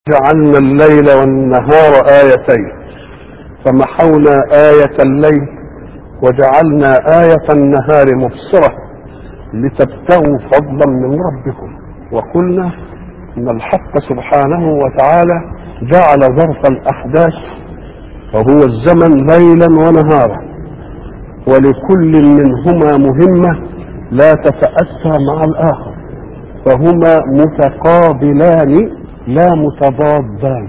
جعلنا الليل والنهار آيتين فمحونا آية الليل وجعلنا آية النهار مبصرة لتبتغوا فضلا من ربكم وقلنا إن الحق سبحانه وتعالى جعل ظرف الأحداث وهو الزمن ليلا ونهارا ولكل منهما مهمة لا تتأتى مع الآخر فهما متقابلان لا متضادان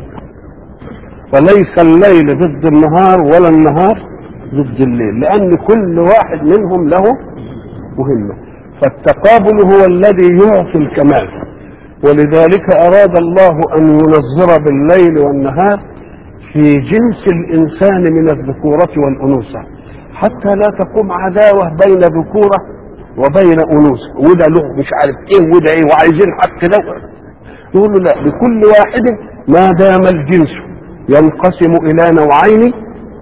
فليس الليل ضد النهار ولا النهار ضد الليل لأن كل واحد منهم له مهمة فالتقابل هو الذي يعطي الكمال ولذلك أراد الله أن ينظر بالليل والنهار في جنس الإنسان من الذكورة والأنوثة حتى لا تقوم عداوة بين ذكورة وبين أنوثة وده له مش عارف إيه وده إيه وعايزين حق ده يقول له لا لكل واحد ما دام الجنس ينقسم الى نوعين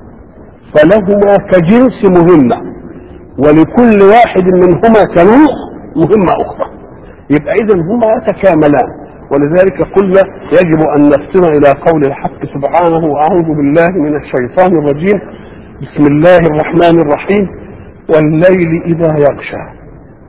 فلهما كجنس مهمه ولكل واحد منهما كنوع مهمه اخرى يبقى اذا هما يتكاملان ولذلك قلنا يجب ان نفطن الى قول الحق سبحانه اعوذ بالله من الشيطان الرجيم بسم الله الرحمن الرحيم والليل اذا يغشى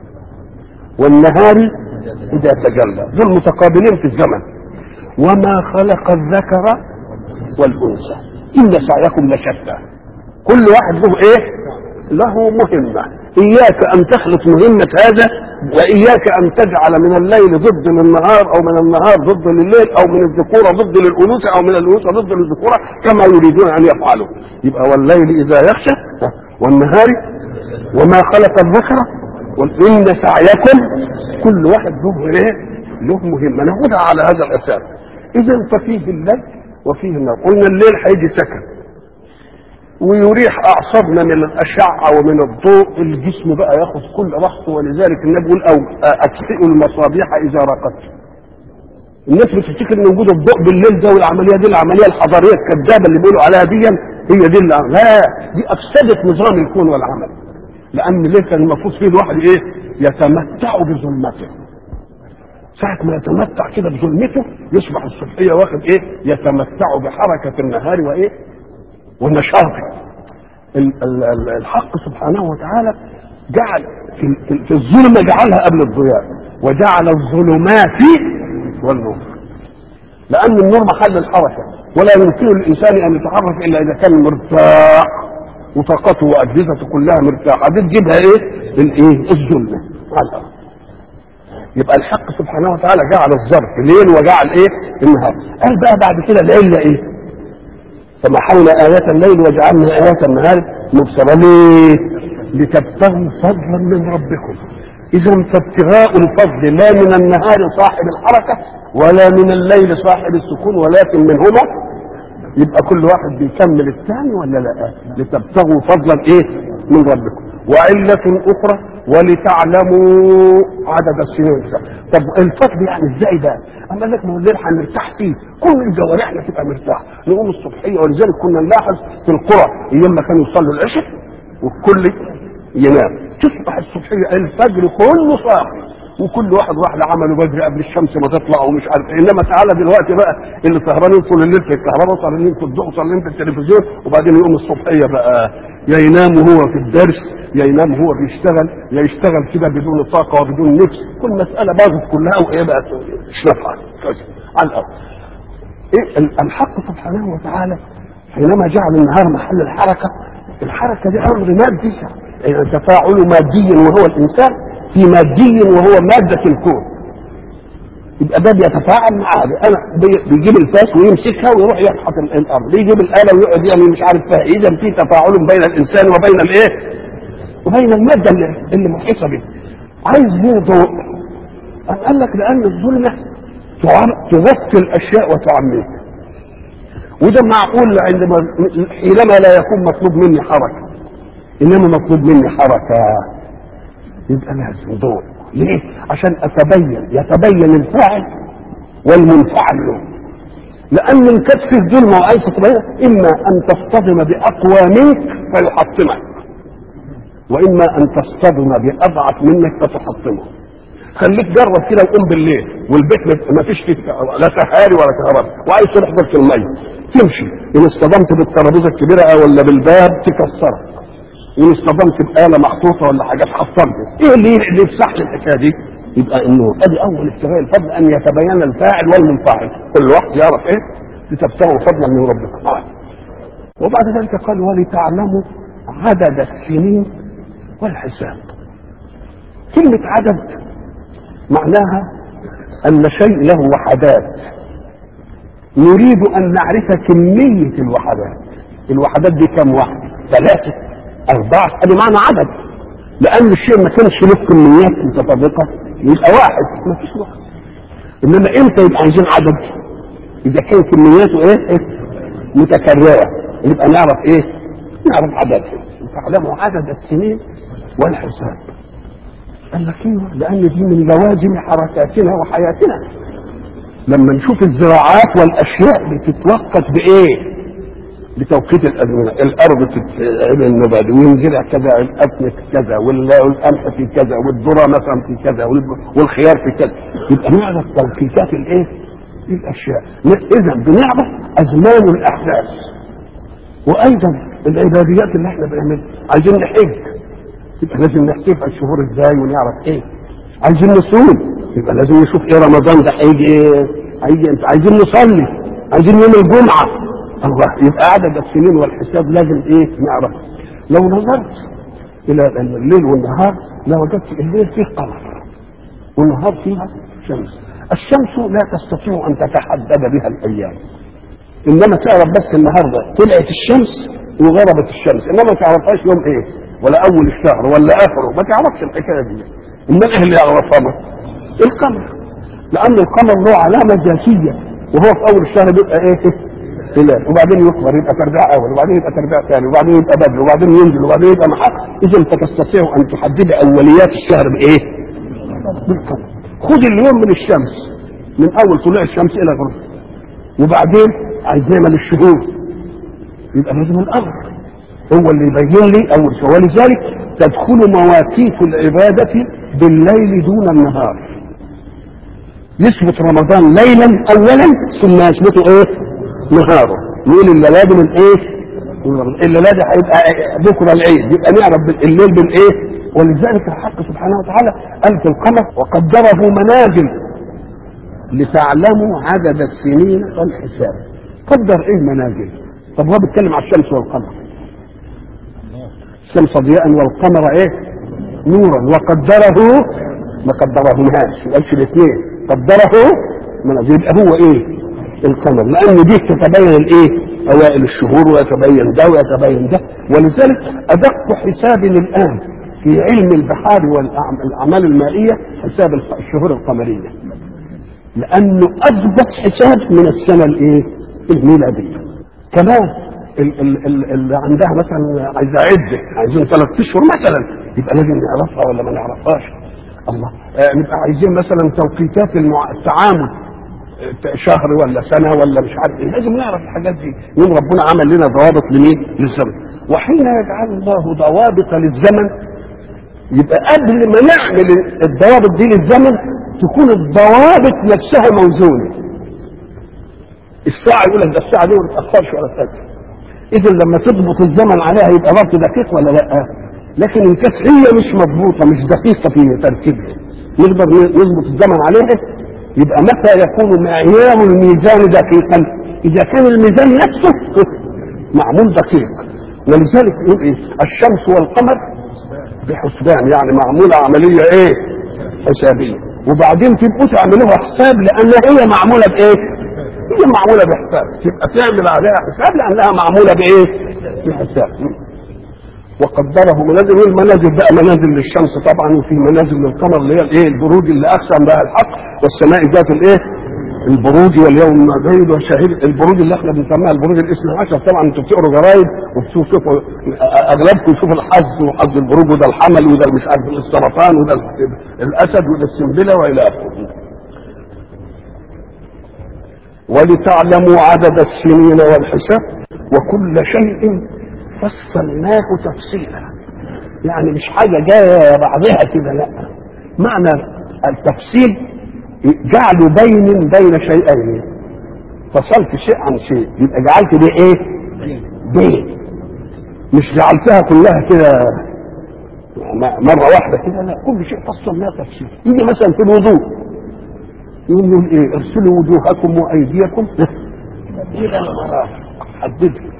والنهار إذا تجلى دول متقابلين في الزمن وما خلق الذكر والأنثى إن سعيكم لشتى كل واحد له إيه؟ له مهمة إياك أن تخلط مهمة هذا وإياك أن تجعل من الليل ضد للنهار أو من النهار ضد لليل أو من الذكورة ضد للأنوثة أو من الأنوثة ضد للذكورة كما يريدون أن يفعلوا يبقى والليل إذا يخشى والنهار وما خلق الذكر وإن سعيكم كل واحد له ايه؟ له مهمة ناخدها على هذا الأساس إذا ففيه الليل وفيه النهار قلنا الليل هيجي سكن ويريح أعصابنا من الأشعة ومن الضوء الجسم بقى ياخد كل راحته ولذلك النبي يقول أو أكفئوا المصابيح إذا رقدت الناس بتفتكر ان وجود الضوء بالليل ده والعمليه دي العمليه الحضاريه الكذابه اللي بيقولوا عليها دي هي دي اللي لا دي افسدت نظام الكون والعمل لان ليه كان المفروض فيه الواحد ايه يتمتع بظلمته ساعة ما يتمتع كده بظلمته يصبح الصبحية واخد ايه يتمتع بحركة النهار وايه ونشاطه الحق سبحانه وتعالى جعل في, في الظلمة جعلها قبل الضياء وجعل الظلمات والنور لأن النور محل الحركة ولا يمكن للإنسان أن يتحرك إلا إذا كان مرتاح وطاقته واجهزته كلها مرتاحه دي تجيبها ايه؟ الايه؟ الظلمه على الارض. يبقى الحق سبحانه وتعالى جعل الظرف ليل وجعل ايه؟ النهار. قال بقى بعد كده العله ايه؟ فمحونا آيات الليل وجعلنا آيات النهار مبصرة ليه؟ لتبتغوا فضلا من ربكم. إذا فابتغاء الفضل لا من النهار صاحب الحركة ولا من الليل صاحب السكون ولكن منهما يبقى كل واحد بيكمل الثاني ولا لا لتبتغوا فضلا ايه من ربكم وعلة أخرى ولتعلموا عدد السنين طب الفضل يعني ازاي ده؟ أما قال لك ما هو الليل هنرتاح فيه كل جوارحنا تبقى مرتاح نقوم الصبحية ولذلك كنا نلاحظ في القرى أيام ما كانوا يصلوا العشاء والكل ينام تصبح الصبحية الفجر كله صاحي وكل واحد راح لعمله بدري قبل الشمس ما تطلع ومش عارف ايه انما تعالى دلوقتي بقى اللي سهرانين طول الليل في الكهرباء وسهرانين في الضوء وسهرانين في التلفزيون وبعدين يقوم الصبحيه بقى يا ينام وهو في الدرس يا ينام وهو بيشتغل يا يشتغل كده بدون طاقه وبدون نفس كل مساله باظت كلها وايه بقى مش نافعه على الارض ايه الحق سبحانه وتعالى حينما جعل النهار محل الحركه الحركه دي امر مادي يعني تفاعل مادي وهو الانسان في مادي وهو مادة الكون يبقى ده بيتفاعل معاه انا بيجيب الفاس ويمسكها ويروح يفحط الارض بيجيب الاله ويقعد يعمل مش عارف فيها اذا في تفاعل بين الانسان وبين الايه وبين الماده اللي, اللي محيطه به عايز ليه ضوء قال لك لان الظلمه تغطي الاشياء وتعميها وده معقول عندما حينما لا يكون مطلوب مني حركه انما مطلوب مني حركه يبقى لازم ضوء ليه؟ عشان اتبين يتبين الفاعل والمنفعل له لان ان كانت فيه ظلمه وعايز تبين اما ان تصطدم باقوى منك فيحطمك واما ان تصطدم باضعف منك فتحطمه خليك جرب كده وقوم بالليل والبيت ما فيش فيه لا سهاري ولا كهرباء وعايز تحضر في الميه تمشي ان اصطدمت بالترابيزه الكبيره ولا بالباب تكسرها ان اصطدمت بآلة محطوطة ولا حاجات حطمت ايه اللي اللي يفسح لي الحكاية دي يبقى انه ادي اول ابتغاء الفضل ان يتبين الفاعل والمنفعل كل واحد يعرف ايه لتبتغوا فضلا من ربكم آه. وبعد ذلك قال ولتعلموا عدد السنين والحساب كلمة عدد معناها ان شيء له وحدات نريد ان نعرف كمية الوحدات الوحدات دي كم واحدة ثلاثة أربعة هذا معنى عدد لأن الشيء ما كانش له كميات متطابقة يبقى واحد ما فيش واحد إنما إمتى يبقى عايزين عدد إذا كان كمياته إيه, إيه؟ متكررة يبقى نعرف إيه نعرف عددها تعلموا عدد السنين والحساب قال لك ايوه لان دي من لوازم حركاتنا وحياتنا لما نشوف الزراعات والاشياء بتتوقف بايه بتوقيت الازمنه الارض تتعمل النبات وينزرع كذا القطن في كذا والقمح في كذا والذره مثلا في كذا والخيار في كذا يبقى نعرف توقيتات الايه؟ الاشياء اذا بنعرف ازمان الاحداث وايضا العباديات اللي احنا بنعملها عايزين نحج يبقى لازم نحسب الشهور ازاي ونعرف ايه عايزين نصوم يبقى لازم نشوف ايه رمضان ده هيجي ايه هيجي امتى عايزين نصلي عايزين يوم الجمعه الله يبقى عدد السنين والحساب لازم ايه نعرف لو نظرت الى الليل والنهار لوجدت الليل فيه قمر والنهار فيها شمس الشمس لا تستطيع ان تتحدد بها الايام انما تعرف بس النهارده طلعت الشمس وغربت الشمس انما ما تعرفهاش يوم ايه ولا اول الشهر ولا اخره ما تعرفش الحكايه دي امال ايه اللي يعرفها القمر لان القمر له علامه ذاتيه وهو في اول الشهر بيبقى ايه هلال وبعدين يكبر يبقى تربيع اول وبعدين يبقى تربيع ثاني وبعدين يبقى بدر وبعدين ينزل وبعدين يبقى محط اذا انت تستطيع ان تحدد اوليات الشهر بايه؟ بالقمر خد اليوم من الشمس من اول طلوع الشمس الى غروب وبعدين عايز نعمل الشهور يبقى لازم الامر هو اللي يبين لي اول شيء ولذلك تدخل مواقيت العباده بالليل دون النهار يثبت رمضان ليلا اولا ثم يثبت ايه؟ نهاره نقول الليله من ايه؟ الليله دي هيبقى بكره العيد يبقى نعرف الليل بالايه؟ ولذلك الحق سبحانه وتعالى قال في القمر وقدره منازل لتعلموا عدد السنين والحساب قدر ايه منازل؟ طب هو بيتكلم على الشمس والقمر الشمس ضياء والقمر ايه؟ نورا وقدره ما قدرهمهاش ما قالش الاثنين قدره منازل يبقى هو ايه؟ القمر لان دي تتبين الايه اوائل الشهور ويتبين ده ويتبين ده ولذلك ادق حساب الان في علم البحار والاعمال المائيه حساب الشهور القمريه لانه اضبط حساب من السنه الايه الميلاديه كمان اللي عندها مثلا عايزه عده عايزين ثلاث اشهر مثلا يبقى لازم نعرفها ولا ما نعرفهاش الله آه نبقى عايزين مثلا توقيتات المع... التعامل شهر ولا سنه ولا مش عارف ايه لازم نعرف الحاجات دي يوم ربنا عمل لنا ضوابط لمين للزمن وحين يجعل الله ضوابط للزمن يبقى قبل ما نعمل الضوابط دي للزمن تكون الضوابط نفسها موزونه الساعه يقول لك ده الساعه دي ما تتاخرش ولا تاخر اذا لما تضبط الزمن عليها يبقى ضبط دقيق ولا لا لكن ان كانت هي مش مضبوطه مش دقيقه في تركيبها نقدر نظبط الزمن عليها يبقى متى يكون معيار الميزان دقيقا اذا كان الميزان نفسه معمول دقيق ولذلك يقول ايه الشمس والقمر بحسبان يعني معموله عمليه ايه حسابيه وبعدين تبقوا تعملوها حساب لان هي معموله بايه هي معموله بحساب تبقى تعمل عليها حساب لانها معموله بايه بحساب وقدره منازل والمنازل بقى منازل للشمس طبعا وفي منازل للقمر اللي هي الايه البروج اللي اقسم بها الحق والسماء ذات الايه البروج واليوم المعيد وشهيد البروج اللي احنا بنسميها البروج الاثنى عشر طبعا انتوا بتقروا جرايد وبتشوفوا اغلبكم يشوفوا الحظ وحظ البروج وده الحمل وده مش عارف السرطان وده الاسد وده السنبله والى اخره ولتعلموا عدد السنين والحساب وكل شيء فصلناه تفصيلا يعني مش حاجه جايه بعضها كده لا معنى التفصيل جعل بين بين شيئين فصلت شيء عن شيء يبقى جعلت دي ايه بين مش جعلتها كلها كده مرة واحدة كده لا كل شيء فصل لها تفصيل يجي مثلا في الوضوء يقول ايه ارسلوا وجوهكم وايديكم الى المرافق حددها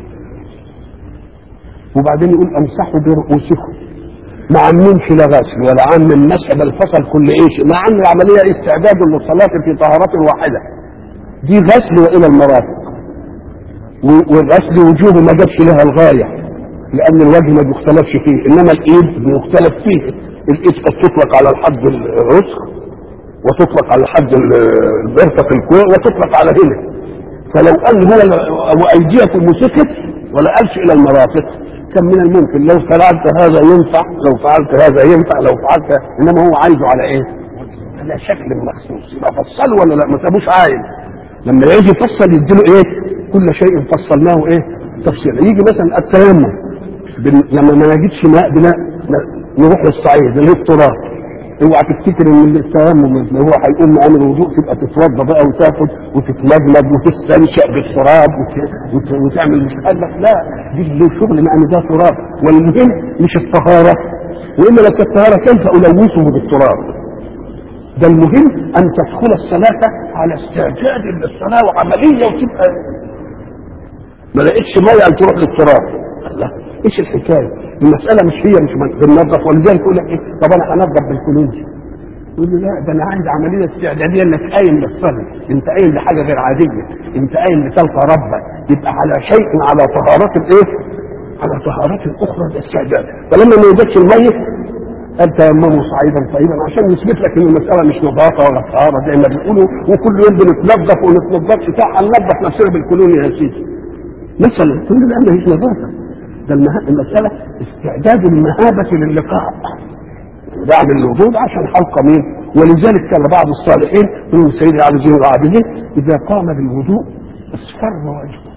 وبعدين يقول امسحوا برؤوسكم ما عممش لا غسل ولا عمم مسح بل فصل كل ايش مع ان العمليه استعداد للصلاه في طهاره واحده دي غسل والى المرافق والغسل وجوه ما جابش لها الغايه لان الوجه ما بيختلفش فيه انما الايد بيختلف فيه الايد قد تطلق على الحد الرزق وتطلق على الحد المرفق الكوع وتطلق على هنا فلو قال هو وايديكم مسكت ولا قالش الى المرافق كان من الممكن لو فعلت هذا ينفع لو فعلت هذا ينفع لو فعلت انما هو عايزه على ايه؟ على شكل مخصوص يبقى فصله ولا لا ما سابوش عايز لما يجي يفصل يديله ايه؟ كل شيء فصلناه ايه؟ تفصيلا يجي مثلا التيمم لما ما نجدش ماء بناء نروح للصعيد اللي هو التراب اوعى تفتكر ان التيمم اللي هو هيقوم مقام الوضوء تبقى تتوضى بقى وتاخد وتتمجمد وتستنشق بالتراب وت... وت... وتعمل مش قال لك لا دي له شغل لان ده تراب والمهم مش الطهاره والا لو كانت الطهاره كيف الوثه بالتراب ده المهم ان تدخل الصلاه على استعداد للصلاه وعمليه وتبقى ما لقيتش ميه ان تروح للتراب لا ايش الحكايه؟ المساله مش هي مش بننظف ولذلك يقول لك ايه طب انا هنظف بالكلوز يقول له لا ده انا عندي عمليه استعداديه انك قايم للصلاه انت قايم لحاجه غير عاديه انت قايم لتلقى ربك يبقى على شيء على طهارات الايه؟ على طهارات اخرى الاستعداد فلما ما يوجدش الميت قال تيمموا صعيدا طيبا عشان يثبت لك ان المساله مش نظافه ولا طهاره زي ما بيقولوا وكل يوم بنتنظف ونتنظفش صح هننظف نفسنا بالكلون يا سيدي مثلا كل ده مش نظافه ده المسألة استعداد المهابة للقاء بعد الوجود عشان حلقة مين ولذلك كان بعض الصالحين من سيد علي زين العابدين إذا قام بالوضوء اصفر وجهه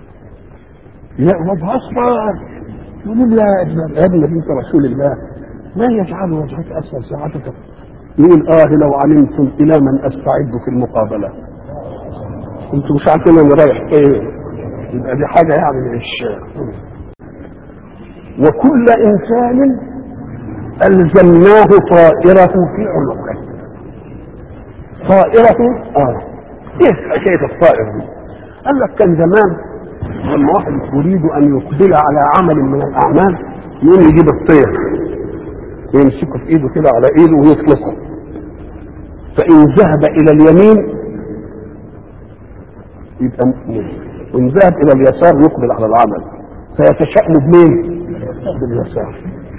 يا وجه أصفر يقول يا ابن ابن بنت رسول الله ما يجعل وجهك أسفل ساعتك يقول آه لو علمتم إلى من أستعد في المقابلة انتم مش عارفين انا رايح ايه يبقى دي حاجه يعني مش وكل انسان الزمناه طائره في عنقه طائره اه ايه حكايه الطائر دي قال لك كان زمان لما واحد يريد ان يقبل على عمل من الاعمال يقوم يجيب الطير ويمسكه في ايده كده على ايده ويطلقه فان ذهب الى اليمين يبقى مؤمن وان ذهب الى اليسار يقبل على العمل فيتشأم بمين؟ باليسار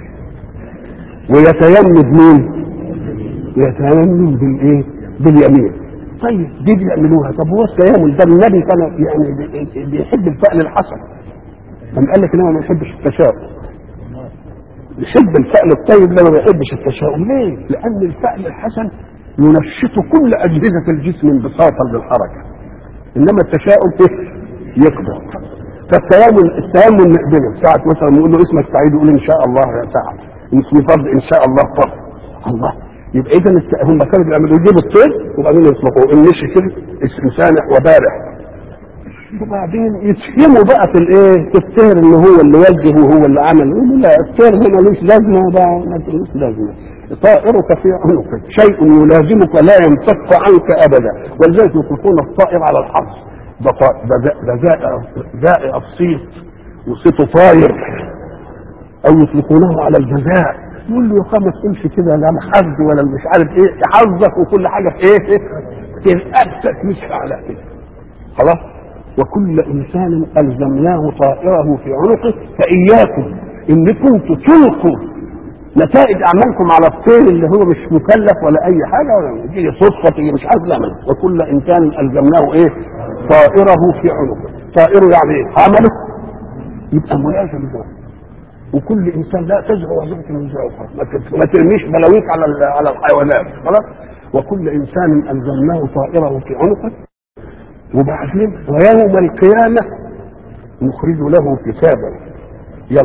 ويتيمم مين؟ يتيمم بالايه؟ باليمين طيب دي بيعملوها طب هو التيمم ده النبي كان يعني بيحب الفعل الحسن قام قال لك انا ما بحبش التشاؤم يحب الفعل الطيب لا ما بيحبش التشاؤم ليه؟ لان الفعل الحسن ينشط كل اجهزه الجسم انبساطا للحركه انما التشاؤم ايه؟ يقدر فالتيمم التيمم نقبله ساعة مثلا نقول له اسمك سعيد يقول ان شاء الله يا سعد اسمي فرد ان شاء الله فرد الله يبقى اذا هم كانوا بيعملوا يجيبوا الطير وبعدين يطلقوه ان مشي كده اسم سامح وبارح وبعدين يتفهموا بقى في الايه في الطير اللي هو اللي وجه وهو اللي عمل يقولوا لا الطير ده ملوش لازمه ده ملوش لازمه طائرك في عنقك شيء يلازمك لا ينفك عنك ابدا ولذلك يطلقون الطائر على الحظ ده ده زائع الصيت وصيته طاير او يطلقونه على الجزاء يقول له يا ما تقولش كده لا حظ ولا مش عارف ايه حظك وكل حاجه في ايه في رقبتك مش على كده خلاص وكل انسان الزمناه طائره في عنقه فاياكم انكم تلقوا نتائج اعمالكم على الطير اللي هو مش مكلف ولا اي حاجه ولا يجي صدفه تيجي مش عارف لا وكل انسان الزمناه ايه طائره في عنقه طائره يعني ايه عمله يبقى ملازم له وكل انسان لا تزرع وظيفه من وزر اخرى ما ترميش بلاويك على على الحيوانات خلاص وكل انسان الزمناه طائره في عنقه وبعدين ويوم القيامه نخرج له كتابا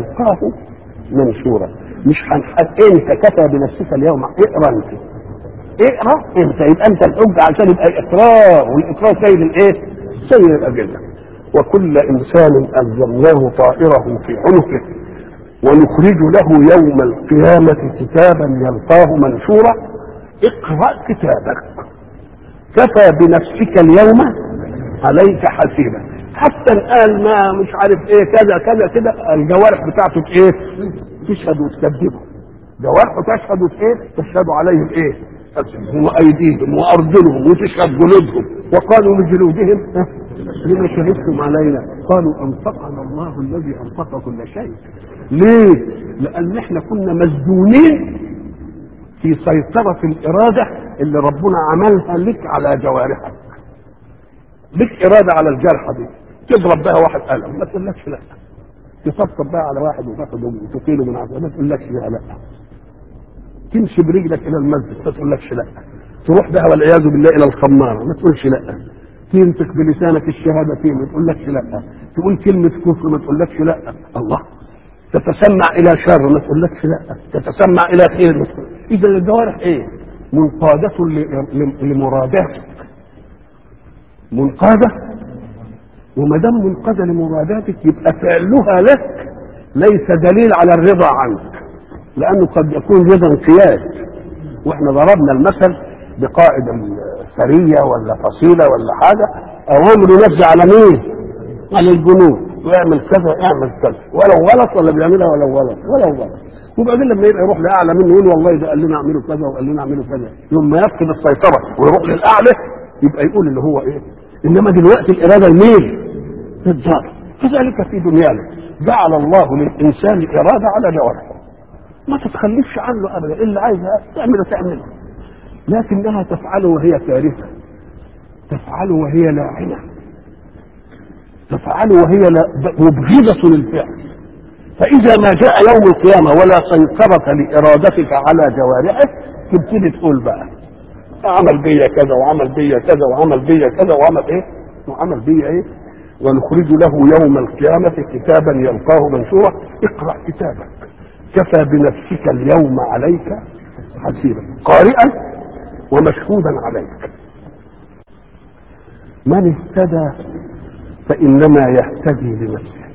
يلقاه منشورا مش هنحق انت كفى بنفسك اليوم اقرا انت اقرا انت يبقى انت الحجه عشان يبقى اقرار والاقرار سيد الايه؟ سيد الادله وكل انسان الزمناه طائره في عنقه ونخرج له يوم القيامه كتابا يلقاه منشورا اقرا كتابك كفى بنفسك اليوم عليك حسيبا حتى قال ما مش عارف ايه كذا كذا كده الجوارح بتاعته ايه تشهد وتكذبه جوارحه تشهد ايه تشهد عليهم ايه وايديهم وارجلهم وتشهد جلودهم وقالوا لجلودهم لما شهدتم علينا قالوا انطقنا الله الذي انطق كل شيء ليه لان احنا كنا مسجونين في سيطرة الإرادة اللي ربنا عملها لك على جوارحك لك إرادة على الجرحة دي تضرب بها واحد قلم ما تقولكش لا تطبطب بها على واحد وتاخده وتقيله من عقله ما تقولكش بها لا تمشي برجلك إلى المسجد ما تقولكش لا تروح بها والعياذ بالله إلى الخمارة ما تقولش لا تنطق بلسانك الشهادتين ما تقولكش لا تقول كلمة كفر ما تقولكش لا الله تتسمع الى شر ما تقولكش لا تتسمع الى خير ما تقول اذا الجوارح ايه منقادة لمراداتك منقادة وما دام منقادة لمراداتك يبقى فعلها لك ليس دليل على الرضا عنك لانه قد يكون رضا انقياد واحنا ضربنا المثل بقائد السرية ولا فصيلة ولا حاجة اوامر ينزل على مين؟ على الجنود واعمل كذا اعمل كذا ولو غلط ولا بيعملها ولو غلط ولو غلط وبعدين لما يبقى يروح لاعلى منه يقول والله ده قال لنا اعملوا كذا وقال لنا اعملوا كذا يوم ما يفقد السيطره ويروح للاعلى يبقى يقول اللي هو ايه انما دلوقتي الاراده الميل الظاهر كذلك في دنيانا جعل الله للانسان اراده على جوارحه ما تتخلفش عنه ابدا اللي عايزها تعمله تعمله لكنها تفعله وهي كارثه تفعله وهي لاعنه تفعله وهي مبغضة للفعل فإذا ما جاء يوم القيامة ولا سيطرة لإرادتك على جوارحك تبتدي تقول بقى عمل بيا كذا وعمل بيا كذا وعمل بيا كذا وعمل ايه وعمل بيا ايه ونخرج له يوم القيامة كتابا يلقاه منشورا اقرأ كتابك كفى بنفسك اليوم عليك حسيبا قارئا ومشهودا عليك من اهتدى فإنما يهتدي لنفسه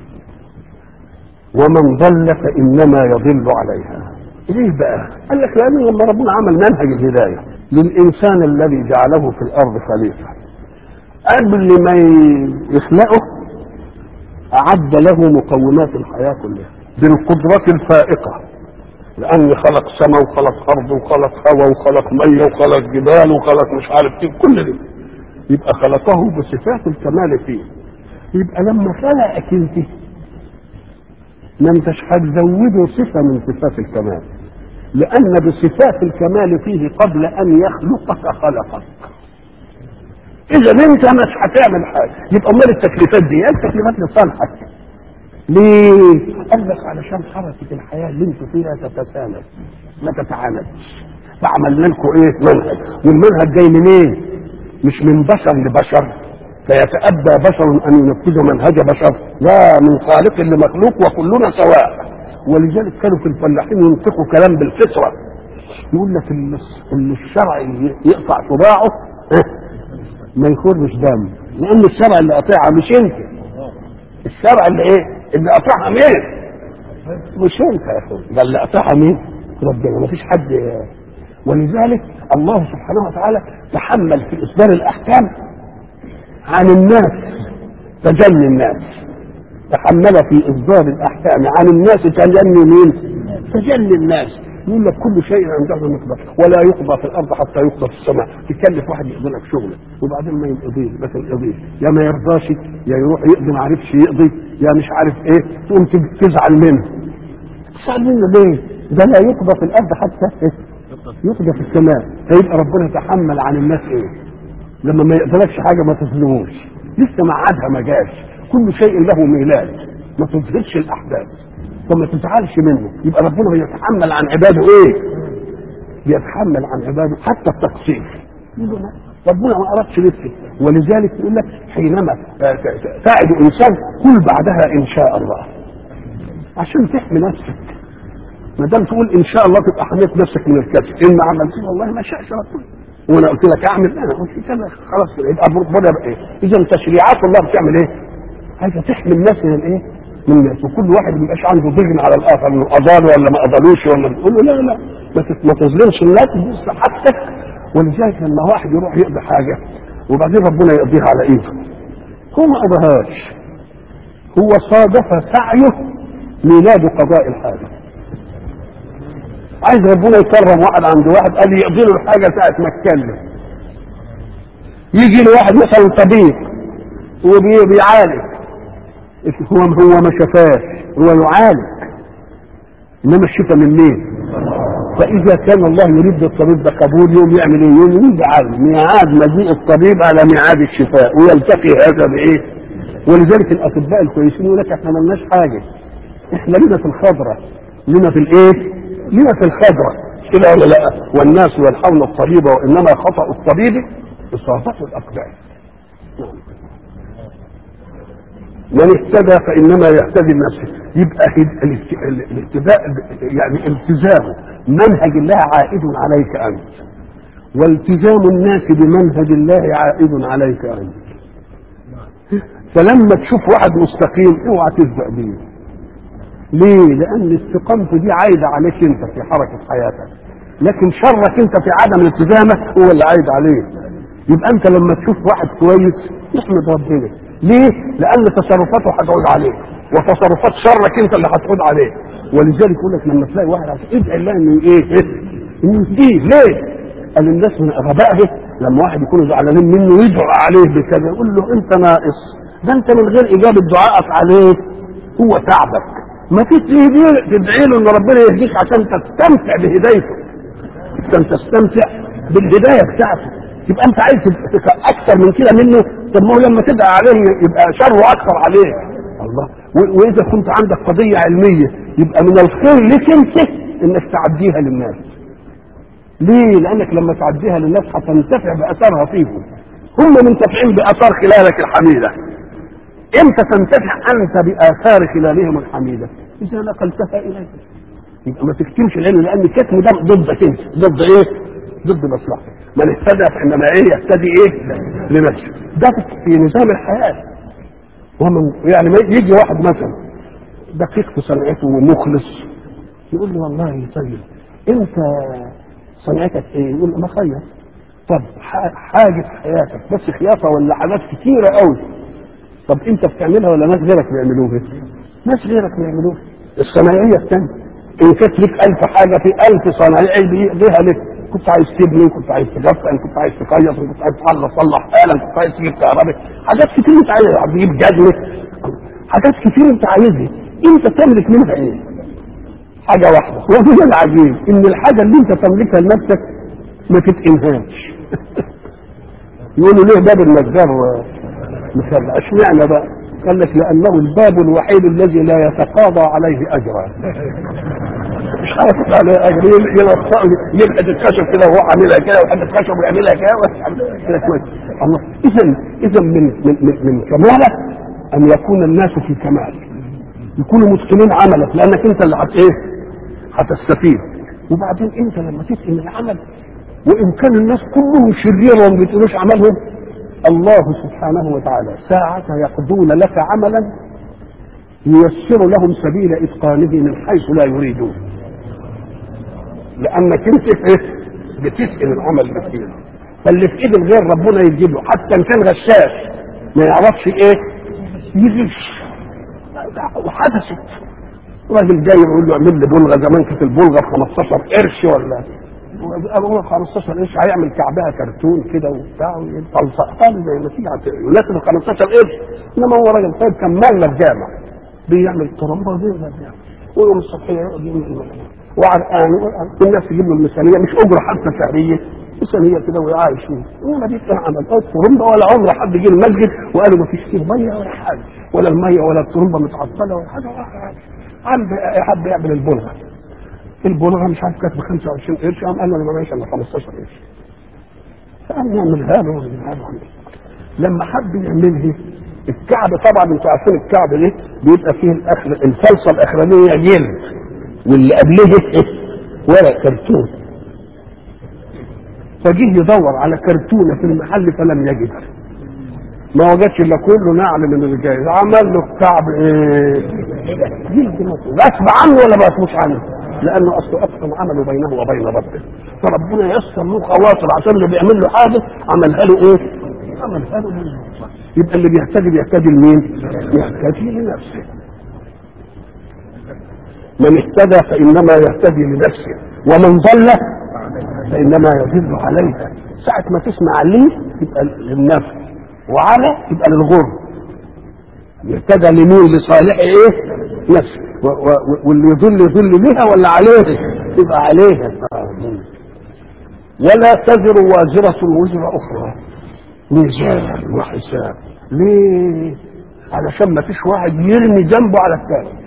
ومن ضل فإنما يضل عليها ليه بقى؟ قال لك لأن لما ربنا عمل منهج الهداية للإنسان الذي جعله في الأرض خليفة قبل ما يخلقه أعد له مقومات الحياة كلها بالقدرة الفائقة لأن خلق سماء وخلق أرض وخلق هواء وخلق مية وخلق جبال وخلق مش عارف ايه كل ده يبقى خلقه بصفات الكمال فيه يبقى لما خلقك انت ما انتش هتزوده صفه من صفات الكمال لان بصفات الكمال فيه قبل ان يخلقك خلقك اذا انت مش هتعمل حاجه يبقى امال التكليفات دي ايه التكليفات لصالحك ليه؟ قال لك علشان حركه الحياه اللي انتوا فيها تتساند ما تتعاندش فعملنا لكم ايه؟ منهج والمنهج جاي منين؟ مش من بشر لبشر فيتأبى بشر أن ينفذ منهج بشر لا من خالق لمخلوق وكلنا سواء ولذلك كانوا في الفلاحين ينطقوا كلام بالفطرة يقول لك اللي الشرع يقطع صباعه ما يخرج دم لأن الشرع اللي قطعها مش أنت الشرع اللي إيه؟ اللي قطعها مين؟ مش أنت يا أخوي ده اللي قطعها مين؟ ربنا ما فيش حد ولذلك الله سبحانه وتعالى تحمل في إصدار الأحكام عن الناس تجني الناس تحمل في اصدار الاحكام عن الناس تجني مين؟ تجني الناس يقول لك كل شيء عنده مقدار ولا يقضى في الارض حتى يقضى في السماء تكلف واحد يقضي لك شغله وبعدين ما يقضيه بس يقضيه يا ما يرضاش يا يروح يقضي ما عرفش يقضي يا مش عارف ايه تقوم تزعل منه تزعل منه ليه؟ ده لا يقضى في الارض حتى إيه؟ يقضى في السماء فيبقى ربنا يتحمل عن الناس ايه؟ لما ما يقدركش حاجه ما تظلموش لسه ميعادها ما جاش كل شيء له ميلاد ما تظهرش الاحداث فما تزعلش منه يبقى ربنا بيتحمل عن عباده ايه بيتحمل عن عباده حتى التقصير ربنا ما اردش لسه ولذلك يقول لك حينما تعد انسان قل بعدها ان شاء الله عشان تحمي نفسك ما دام تقول ان شاء الله تبقى حميت نفسك من الكذب ان ما عملتش والله ما شاءش ربنا وانا قلت لك اعمل انا قلت كده خلاص يبقى ربنا يبقى ايه اذا تشريعات الله بتعمل ايه عايزه تحمي الناس من الايه من الناس وكل واحد ما يبقاش عنده ضغن على الاخر انه اضال ولا ما اضالوش ولا تقول له لا لا ما تت- ما تظلمش الناس بص حاجتك ولذلك لما واحد يروح يقضي حاجه وبعدين ربنا يقضيها على ايده هو ما قضاهاش هو صادف سعيه ميلاد قضاء الحاجه عايز ربنا يكرم واحد عند واحد قال يقضي له الحاجه ساعه ما اتكلم يجي له واحد مثلا طبيب وبيعالج هو هو ما شفاش هو يعالج انما الشفاء من مين؟ فاذا كان الله يريد الطبيب ده قبول يوم يعمل ايه؟ يوم يجعل ميعاد مجيء الطبيب على ميعاد الشفاء ويلتقي هذا بايه؟ ولذلك الاطباء الكويسين يقول لك احنا ملناش حاجه احنا لنا في الخضره لنا في الايه؟ لنا في الخضره كده ولا لا؟ والناس يلحون الطبيب وانما خطا الطبيب اصابته الاقدام من اهتدى فانما يهتدي لنفسه يبقى هد- الاهت- ال- الاهتداء ب- يعني التزام منهج الله عائد عليك انت والتزام الناس بمنهج الله عائد عليك انت فلما تشوف واحد مستقيم اوعى تسبق بيه ليه؟ لأن استقامته دي عايدة عليك أنت في حركة حياتك لكن شرك أنت في عدم التزامك هو اللي عايد عليك يبقى أنت لما تشوف واحد كويس احمد ربنا ليه؟ لأن تصرفاته هتعود عليك وتصرفات شرك أنت اللي هتعود عليه ولذلك يقول لك لما تلاقي واحد عشان ادعي الله انه ايه؟ انه يهديه ليه؟ قال الناس من غبائه لما واحد يكونوا زعلانين منه يدعو عليه بكذا يقول له انت ناقص ده انت من غير اجابه دعائك عليه هو تعبك ما فيش تدعي له ان ربنا يهديك عشان تستمتع بهدايته عشان تستمتع بالهدايه بتاعته يبقى انت عايز تبقى اكثر من كده منه طب ما هو لما تدعي عليه يبقى شره اكثر عليه الله و- واذا كنت عندك قضيه علميه يبقى من الخير لك انت انك تعديها للناس ليه؟ لانك لما تعديها للناس هتنتفع باثارها فيهم هم منتفعين باثار خلالك الحميده امتى تنتفع انت باثار خلالهم الحميده؟ اذا نقلتها اليك يبقى ما تكتمش العلم لان الكتم ده ضدك انت ضد ايه؟ ضد مصلحتك من اهتدى فانما ايه يهتدي ايه؟ لنفسه ده في نظام الحياه ومن يعني ما يجي واحد مثلا دقيق في صنعته ومخلص يقول له والله طيب انت صنعتك ايه؟ يقول له بخيط طب ح- حاجه في حياتك بس خياطه ولا حاجات كتيره قوي طب انت بتعملها ولا ناس غيرك بيعملوها؟ ناس غيرك بيعملوها الصنايعيه الثانيه ان كانت لك ألف حاجه في ألف صنايعي بيقضيها لك كنت عايز تبني كنت عايز تغطي كنت عايز تخيط كنت عايز تخلص تصلح آلة كنت عايز تجيب كهرباء حاجات كتير انت عايز تجيب جزمة حاجات كتير انت عايزها انت تملك منها ايه؟ حاجة واحدة وهو العجيب ان الحاجة اللي انت تملكها لنفسك ما تتقنهاش يقولوا ليه باب النجار مثال اشمعنى بقى؟ قال لك لانه الباب الوحيد الذي لا يتقاضى عليه اجرا مش عارف عليه اجر يلصق يبعد الخشب كده وهو عاملها كده وحد الخشب ويعملها كده كده كويس الله اذا اذا من من من, من كماله ان يكون الناس في كمال يكونوا متقنين عملك لانك انت اللي هت ايه؟ هتستفيد وبعدين انت لما تتقن العمل وان كان الناس كلهم شرير وما بيتقنوش عملهم الله سبحانه وتعالى ساعة يقضون لك عملا ييسر لهم سبيل اتقانه من حيث لا يريدون لانك انت ايه بتسال العمل بكتير فاللي في ايد الغير ربنا يجيب له حتى ان كان غشاش ما يعرفش ايه يغش وحدثت راجل جاي يقول له اعمل لي بلغه زمان كانت البلغه ب 15 قرش ولا ابوه 15 قرش هيعمل كعبها كرتون كده وبتاع ويطلصقها له زي ما تيجي يناسب ال 15 قرش انما هو راجل طيب كان مال الجامع بيعمل ترمبه زي ما بيعمل ويوم الصبحيه يقعد يعمل وعرقان والناس تجيب له الميزانيه مش اجره حتى شهريه ميزانيه كده وعايش فيها وما دي كان عمل الترمبه ولا عمر حد جه المسجد وقال ما فيش فيه ميه ولا حاجه ولا الميه ولا الترمبه متعطله ولا حاجه ولا حاجه عم حب يعمل البلغه البلغه مش عارف كانت ب 25 قرش قام قال له انا ما معيش الا 15 قرش فقام يعملها له ويعملها له لما حب يعملها الكعب طبعا انتوا عارفين الكعب ده بيبقى فيه الاخر الفلصه الاخرانيه جلد واللي قبلها ورق كرتون فجه يدور على كرتونه في المحل فلم يجد ما وجدش الا كله نعل من الجايز عمل له الكعب ايه جلد مصر غصب عنه ولا ما غصبش عنه لانه اصله اقسم عمله بينه وبين ربه فربنا يسر له خواطر عشان اللي بيعمل له حاجه عملها له ايه؟ عملها له بالمصر. يبقى اللي بيهتدي بيهتدي لمين؟ يهتدي لنفسه من اهتدى فانما يهتدي لنفسه ومن ضل فانما يضل عليها ساعه ما تسمع ليه يبقى للنفس وعلى يبقى للغر يهتدى لمين لصالح ايه نفسه و- و- واللي يضل يضل بها ولا عليه يبقى عليها ولا تزر وازرة وزر أخرى ميزان وحساب ليه؟ علشان ما فيش واحد يرمي ذنبه على الثاني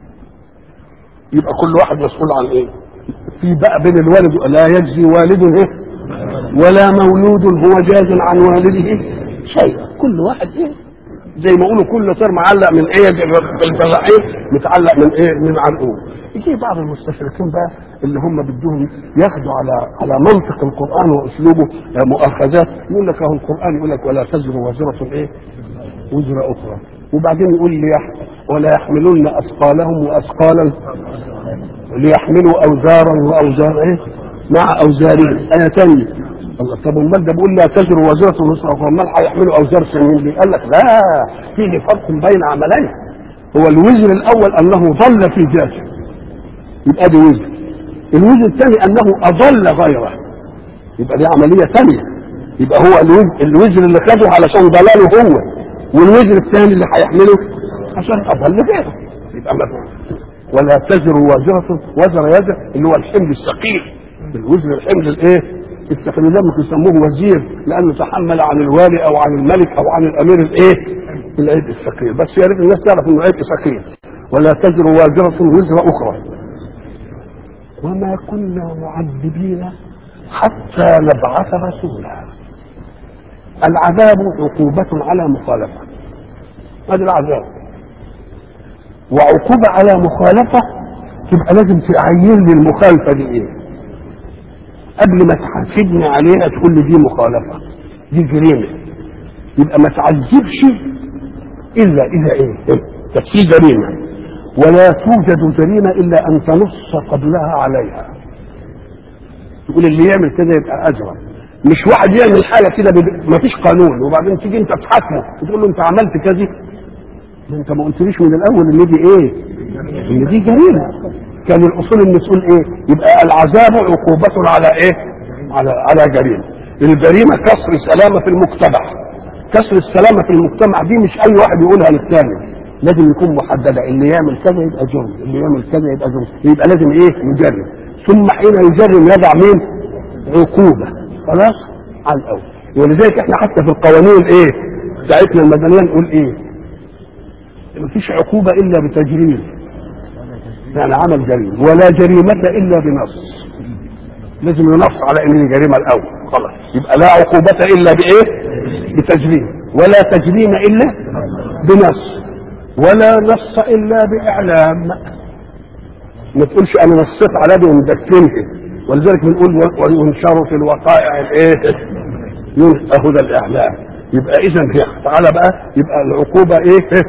يبقى كل واحد مسؤول عن ايه؟ في بقى بين الوالد لا يجزي والد ايه؟ ولا مولود هو جاز عن والده شيئا كل واحد ايه؟ زي ما يقولوا كل طير معلق من ايه بالبراعين متعلق من ايه؟ من عنقود يجي بعض المستشرقين بقى اللي هم بدهم ياخدوا على على منطق القران واسلوبه مؤاخذات يقول لك اهو القران يقول لك ولا تزر وازره ايه؟ وزر اخرى وبعدين يقول لي ولا يحملن اثقالهم واثقالا ليحملوا اوزارا واوزارا ايه؟ مع اوزارهم ايه ثانيه الله طب امال ده بيقول لا تزر وزرة وزر اخرى امال هيحملوا اوزار سنين ليه؟ قال لك لا فيه فرق بين عملين هو الوزر الاول انه ضل في ذاته يبقى دي وزر الوزر الثاني انه اضل غيره يبقى دي عمليه ثانيه يبقى هو الوزر, الوزر اللي خده علشان ضلاله هو والوزر الثاني اللي هيحمله عشان اضل غيره يبقى مفهوم ولا تزر وازرة وزر يزر اللي هو الحمل الثقيل الوزر الحمل الايه؟ الثقيل ده ممكن يسموه وزير لانه تحمل عن الوالي او عن الملك او عن الامير الايه؟ العبء الثقيل بس يا ريت الناس تعرف انه عبء ثقيل ولا تزر وازرة وزر اخرى وما كنا معذبين حتى نبعث رسولا العذاب عقوبة على مخالفة هذا العذاب وعقوبة على مخالفة تبقى لازم تعين لي المخالفة دي ايه قبل ما تحاسبني عليها تقول لي دي مخالفة دي جريمة يبقى ما تعذبش إلا إذا إيه كانت في جريمة ولا توجد جريمة إلا أن تنص قبلها عليها تقول اللي يعمل كده يبقى أجرم مش واحد يعمل حاجة كده ما فيش قانون وبعدين تيجي أنت تحاكمه وتقول له أنت عملت كذا ما أنت ما قلتليش من الأول إن دي إيه؟ إن دي جريمة كان الأصول إن تقول إيه؟ يبقى العذاب عقوبة على إيه؟ على على جريمة الجريمة كسر سلامة في المجتمع كسر السلامة في المجتمع دي مش أي واحد يقولها للثاني لازم يكون محددة اللي يعمل كذا يبقى جرم اللي يعمل كذا يبقى جرم يبقى لازم ايه يجرم ثم حين يجرم يضع مين عقوبة خلاص على الأول ولذلك احنا حتى في القوانين ايه بتاعتنا المدنية نقول ايه مفيش عقوبة إلا بتجريم يعني عمل جريمة ولا جريمة إلا بنص لازم ينص على ان دي جريمة الأول خلاص يبقى لا عقوبة إلا بإيه بتجريم ولا تجريم إلا بنص ولا نص الا باعلام ما تقولش انا نصيت على دي ومدكنها ولذلك بنقول وينشر في الوقائع الايه اهو ده الاعلام يبقى اذا تعالى بقى يبقى العقوبه ايه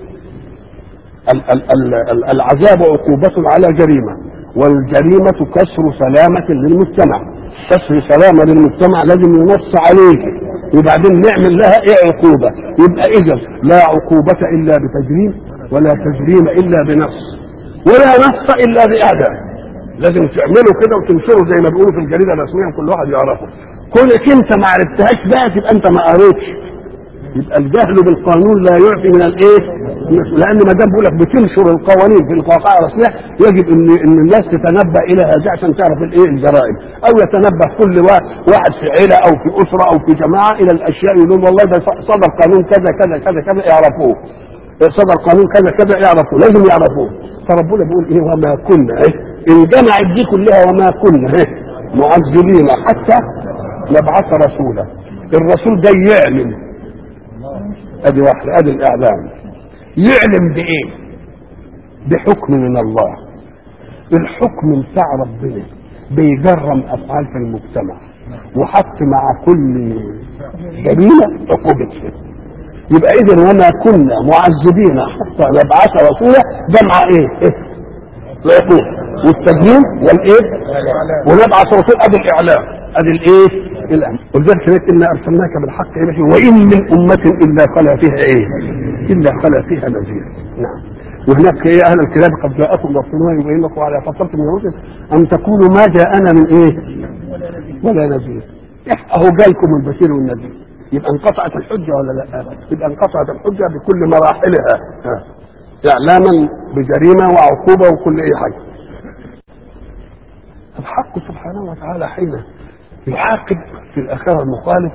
ال- ال- ال- العذاب عقوبة على جريمة والجريمة كسر سلامة للمجتمع كسر سلامة للمجتمع لازم ينص عليه وبعدين نعمل لها ايه عقوبة يبقى اذا لا عقوبة الا بتجريم ولا تجريم الا بنص ولا نص الا باعدام لازم تعملوا كده وتنشروا زي ما بيقولوا في الجريدة الرسمية كل واحد يعرفه كونك انت ما عرفتهاش بقى تبقى انت ما قريتش يبقى الجهل بالقانون لا يعفي من الايه؟ لان ما دام بقول لك بتنشر القوانين في القواقع الرسميه يجب ان ان الناس تتنبه الى هذا عشان تعرف الايه الجرائم او يتنبه كل واحد في عيله او في اسره او في جماعه الى الاشياء يقولون والله ده صدر قانون كذا كذا كذا كذا اعرفوه صدر قانون كذا كذا اعرفوه لازم يعرفوه فربنا بيقول ايه وما كنا ايه ان جمعت دي كلها وما كنا ايه معذبين حتى نبعث رسولا الرسول ده يعلم ادي واحده ادي الاعلام يعلم بايه بحكم من الله الحكم بتاع ربنا بيجرم افعال في المجتمع وحط مع كل جريمه عقوبتها يبقى اذا وما كنا معذبين حتى نبعث رسولا جمع ايه؟ إيه؟ العقوبه والتدين والايه؟ ونبعث رسول ادي الاعلام ادي الايه؟ الاعلام ولذلك هناك انا ارسلناك بالحق يا بشر وان من امه الا خلا فيها ايه؟ الا خلا فيها نذير نعم وهناك يا اهل الكتاب قد جاءكم رسولنا يبين لكم على فتره من الرسل ان تقولوا ما جاءنا من ايه؟ ولا نذير اهو جالكم البشير والنذير يبقى انقطعت الحجه ولا لا؟ يبقى انقطعت الحجه بكل مراحلها ها. اعلاما بجريمه وعقوبه وكل اي حاجه. الحق سبحانه وتعالى حين يعاقب في الاخره المخالف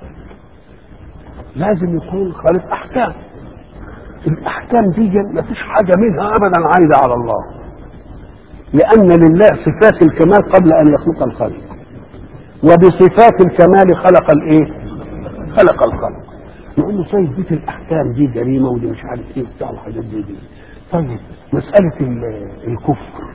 لازم يكون خالف احكام. الاحكام دي ما فيش حاجه منها ابدا عايده على الله. لان لله صفات الكمال قبل ان يخلق الخلق. وبصفات الكمال خلق الايه؟ خلق الخلق. نقول له طيب دي الاحكام دي جريمه ودي مش عارف ايه وبتاع الحاجات دي دي. طيب مساله ال- الكفر.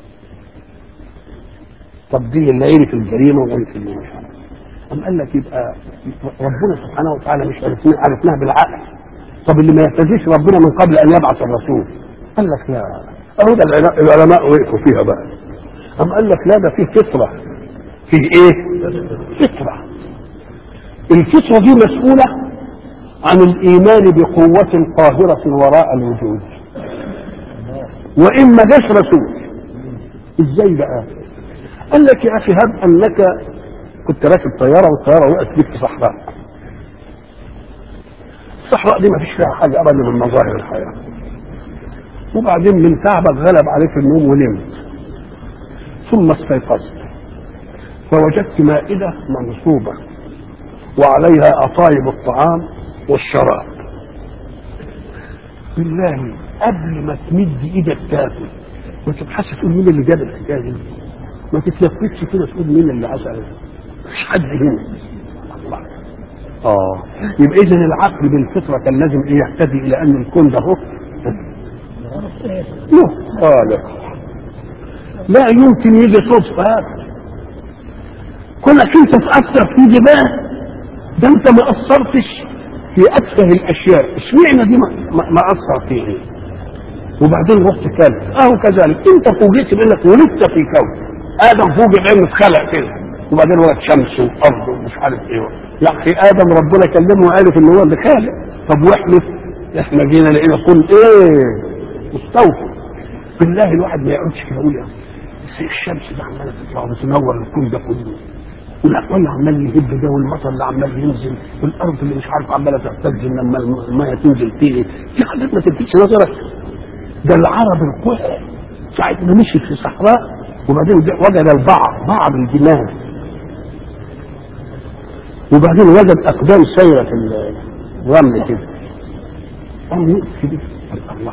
طب دي اللي عرف الجريمه وعرف اللي مش عارف. أم قال لك يبقى ربنا سبحانه وتعالى مش عرفناه عرفناها بالعقل. طب اللي ما يهتديش ربنا من قبل ان يبعث الرسول. قال لك لا اهو ده العلا- العلماء وقفوا فيها بقى. أم قال لك لا ده فيه فطره. فيه ايه؟ فطره. الفطره دي مسؤوله عن الايمان بقوه قاهره وراء الوجود. وان ما جاش رسول. ازاي بقى؟ قال لك يا اخي هب انك كنت راكب طياره والطياره وقعت بيك في صحراء. الصحراء دي ما فيش فيها حاجه ابدا من مظاهر الحياه. وبعدين من تعبك غلب عليك النوم ونمت. ثم استيقظت فوجدت مائده منصوبه وعليها أطايب الطعام والشراب بالله قبل ما تمد ايدك تاكل ما تبحث تقول مين اللي جاب الحكايه دي ما تتلفتش كده تقول مين اللي عسل مش حد هنا الله اه يبقى اذا العقل بالفطره كان لازم ايه يهتدي الى ان الكون ده هو له خالق لا يمكن يجي صدفه كونك انت تاثر في دي بقى ده انت ما اثرتش في اتفه الاشياء اشمعنى دي ما, ما, ما اثر فيه ايه وبعدين رحت كلت اهو كذلك انت فوجئت بانك ولدت في كون ادم فوجئ بانه اتخلق كده وبعدين ولد شمس وارض ومش عارف ايه يا اخي ادم ربنا كلمه وعرف ان هو اللي خالق طب واحنا احنا جينا لقينا كل ايه مستوفى بالله الواحد ما يقعدش كده يقول يا أخي، الشمس ده عماله تطلع وتنور الكون ده كله والاكوان عمال يهب ده والمطر اللي عمال ينزل والارض اللي مش عارف عماله تهتز لما الميه تنزل فيه في حاجات ما تلفتش نظرك ده العرب القح ساعة ما مشي في الصحراء وبعدين وجد البعض بعض الجمال وبعدين وجد اقدام سايره في الرمل كده قام يقف كده قال الله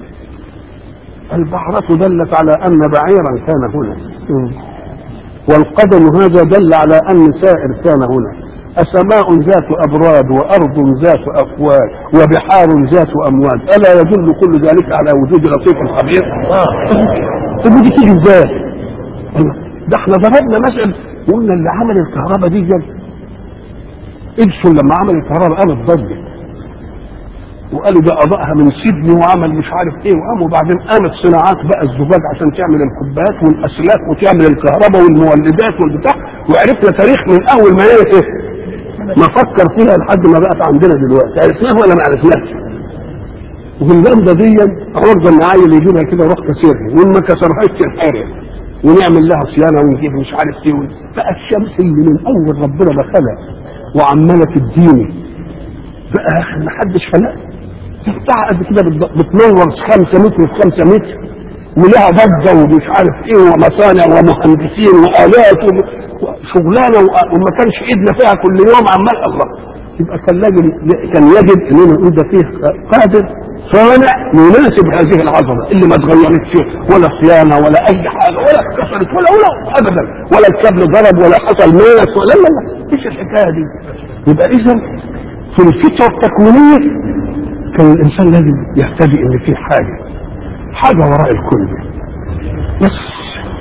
البعرة دلت على أن بعيرا كان هنا والقدم هذا دل على أن سائر كان هنا أسماء ذات أبراد وأرض ذات أفواج وبحار ذات أمواج ألا يدل كل ذلك على وجود لطيف خبير طب ودي تيجي ازاي؟ الله، ده احنا ضربنا مثل وقلنا اللي عمل الكهرباء دي جد ادسون لما عمل الكهرباء قامت ضجت وقالوا ده اضاءها من سيدني وعمل مش عارف ايه وقاموا بعدين قامت صناعات بقى الزجاج عشان تعمل الكوبايات والاسلاك وتعمل الكهرباء والمولدات والبتاع وعرفنا تاريخ من اول ما هي ايه ما فكر فيها لحد ما بقت عندنا دلوقتي عرفناها ولا ما عرفناش واللمبه دي عرضه ان عيل يجيبها كده وروح كسرها وان ما كسرهاش تنحرق ونعمل لها صيانه ونجيب مش عارف ايه بقى الشمس اللي من اول ربنا ما خلق وعماله تديني بقى يا اخي ما حدش خلقها بتاع قد كده بت- بتنور خمسة متر في خمسة متر ولها ضجة ومش عارف ايه ومصانع ومهندسين وآلات وم- وشغلانة و- وما كانش ايدنا فيها كل يوم عمال الله يبقى كان لازم كان يجب اننا نقول ده فيه قادر صانع يناسب هذه العظمه اللي ما اتغيرتش ولا صيانه ولا اي حاجه ولا اتكسرت ولا ولا ابدا ولا الكابل ضرب ولا حصل مينس ولا لا لا ايش الحكايه دي؟ يبقى اذا في الفطره التكوينيه كان الانسان لازم يهتدي ان في حاجه حاجه وراء الكل بس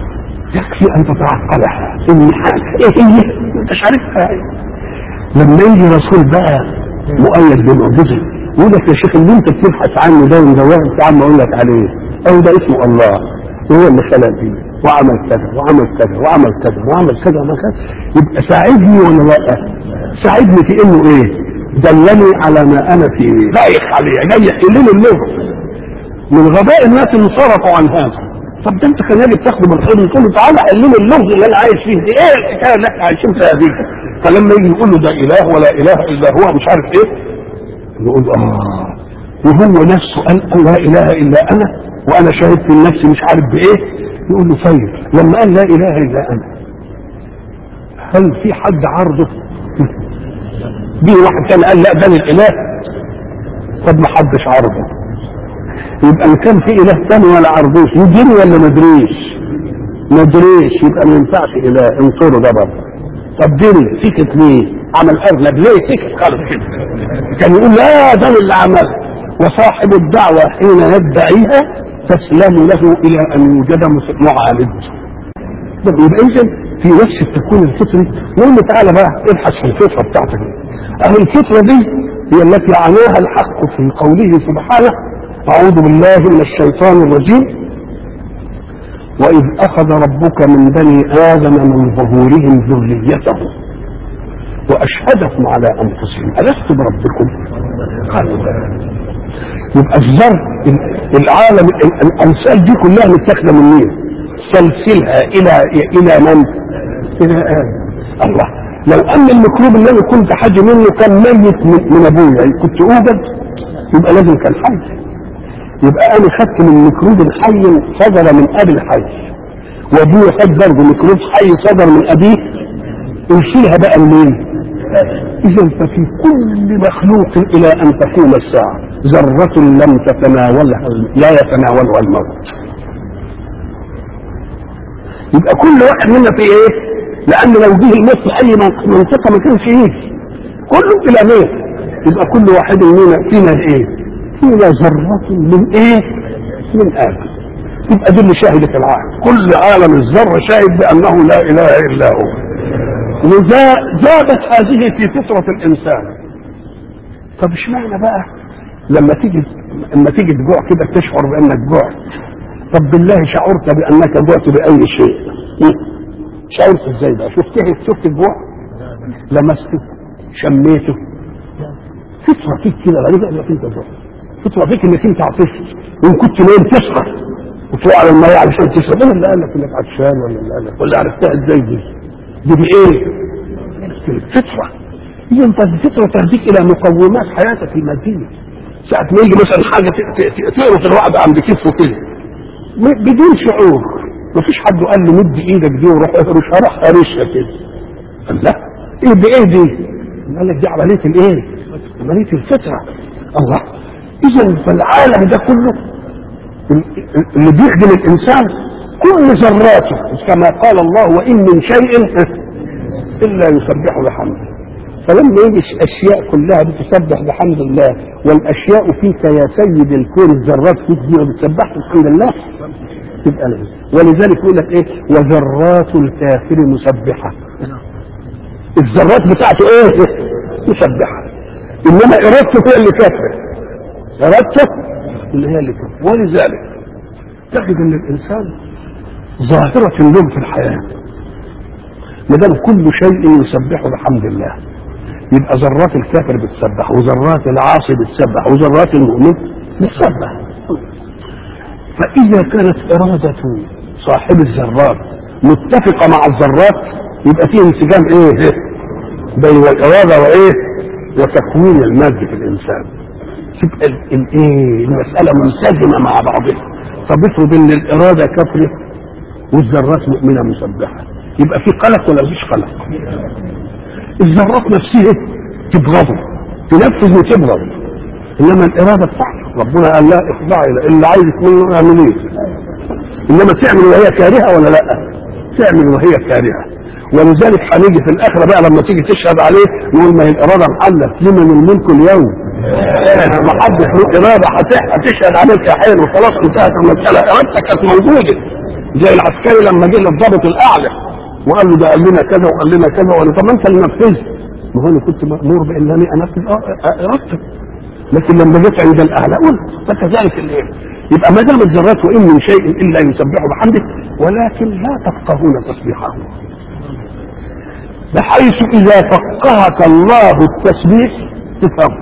يكفي ان تتعقلها ان حاجه ايه هي انت عارفها لما يجي رسول بقى مؤيد بمعجزه يقول لك يا شيخ اللي انت بتبحث عنه ده ومدورت عنه اقول لك عليه او ده اسمه الله وهو اللي خلق دي وعمل كذا وعمل كذا وعمل كذا وعمل كذا وعمل كذا يبقى ساعدني ولا لا؟ ساعدني في انه ايه؟ دلني على ما انا فيه لايق عليه جاي يحل لي اللغه من غباء الناس اللي صرفوا عن هذا طب ده انت خلاني بتاخده من الحلم تقول له تعالى حل لي اللغز اللي انا عايش فيه دي ايه الحكايه اللي احنا عايشين فيها دي فلما يجي يقول له ده اله ولا اله الا هو مش عارف ايه يقول اه وهو نفسه قال لا اله الا انا وانا شاهد في نفسي مش عارف بايه يقول له طيب لما قال لا اله الا انا هل في حد عرضه جه واحد كان قال لا ده الاله طب ما حدش عرضه يبقى ان كان في اله ثاني ولا عرضوش يدري ولا ما ادريش ما ادريش يبقى ما ينفعش اله انطره ده برضه طب دري سكت ليه عمل اغلب ليه سكت خالص كده كان يقول لا ده اللي عمل وصاحب الدعوة حين يدعيها تسلم له الى ان يوجد معالج يبقى اذا في نفس التكوين الفطري نقول له تعالى بقى ابحث في الفطره بتاعتك اهي الفطره دي هي التي عناها الحق في قوله سبحانه اعوذ بالله من الشيطان الرجيم واذ اخذ ربك من بني ادم من ظهورهم ذريتهم واشهدهم على انفسهم الست بربكم قالوا بلى يبقى الزر العالم الامثال دي كلها متاخده من مين؟ سلسلها الى الى من؟ الى ادم الله لو ان الميكروب اللي انا كنت حاجه منه كان ميت من, من ابويا يعني كنت اوجد يبقى لازم كان حي يبقى انا خدت من ميكروب حي صدر من ابي الحي وابويا خد برضه ميكروب حي صدر من ابيه نشيلها بقى منين؟ اذا ففي كل مخلوق الى ان تقوم الساعه ذره لم تتناولها لا يتناولها الموت يبقى كل واحد منا في ايه؟ لان لو جه الموت في اي منطقه ما كانش يجي كله الى مين؟ يبقى كل واحد منا فينا ايه؟ فينا ذره من ايه؟ من ادم يبقى دي اللي شهدت العالم كل عالم الذره شاهد بانه لا اله الا هو وذا زادت هذه في فطره الانسان طب اشمعنى بقى لما تيجي لما تيجي تجوع كده تشعر بانك جوعت طب بالله شعرت بانك جوعت باي شيء شعرت ازاي بقى شفته شفت الجوع لمسته شميته فطره فيك كده غريبه انك انت جوع فطره فيك انك انت عطشت وان كنت نايم تسهر وتروح على الميه علشان تشرب مين اللي قال لك انك عطشان ولا اللي قال لك ولا عرفتها ازاي دي دي بايه؟ الفطره اذا فالفطره تهديك الى مقومات حياتك الماديه ساعة ما يجي مثلا حاجة تقرص الواحد عند كتفه كده بدون شعور مفيش حد قال له مد ايدك دي وروح اهرشها راح هرشها كده قال لا ايه بايه دي؟ قال لك دي عملية الايه؟ عملية الفطرة الله اذا فالعالم ده كله اللي بيخدم الانسان كل ذراته كما قال الله وان من شيء الا يسبح بحمده فلما يجي اشياء كلها بتسبح بحمد الله والاشياء فيك يا سيد الكون الذرات فيك دي ما بتسبحش بحمد الله تبقى ليه ولذلك يقول لك ايه وذرات الكافر مسبحه الذرات بتاعته ايه مسبحه انما ارادته هي اللي كافره ارادته اللي هي اللي كافره ولذلك تجد ان الانسان ظاهره النوم في الحياه ما دام كل شيء يسبح بحمد الله يبقى ذرات الكافر بتسبح وذرات العاصي بتسبح وذرات المؤمن بتسبح فإذا كانت إرادة صاحب الذرات متفقة مع الذرات يبقى فيه انسجام إيه؟ بين الإرادة وإيه؟ وتكوين المادة في الإنسان تبقى الإيه؟ المسألة منسجمة مع بعضها فبفرض إن الإرادة كافرة والذرات مؤمنة مسبحة يبقى في قلق ولا مفيش قلق؟ الذرات نفسها تبغضه تنفذ وتبغض انما الاراده بتاعته ربنا قال لا اخضعي اللي عايزك منه اعمل ايه انما تعمل وهي كارهه ولا لا تعمل وهي كارهه ولذلك هنيجي في الاخره بقى لما تيجي تشهد عليه نقول ما هي الاراده محلت لمن الملك اليوم ما حدش له اراده هتشهد عليك يا حين وخلاص انتهت المساله ارادتك كانت موجوده زي العسكري لما جه للضابط الاعلى وقال له ده قال لنا كذا وقال لنا كذا وقال له طب ما انت اللي نفذت ما هو انا كنت مامور بانني انفذ ارادتك لكن لما جيت عند الاعلى قلت فكذلك الايه يبقى ما دام الذرات وان من شيء الا يسبح بحمده ولكن لا تفقهون تسبيحه بحيث اذا فقهك الله التسبيح تفهم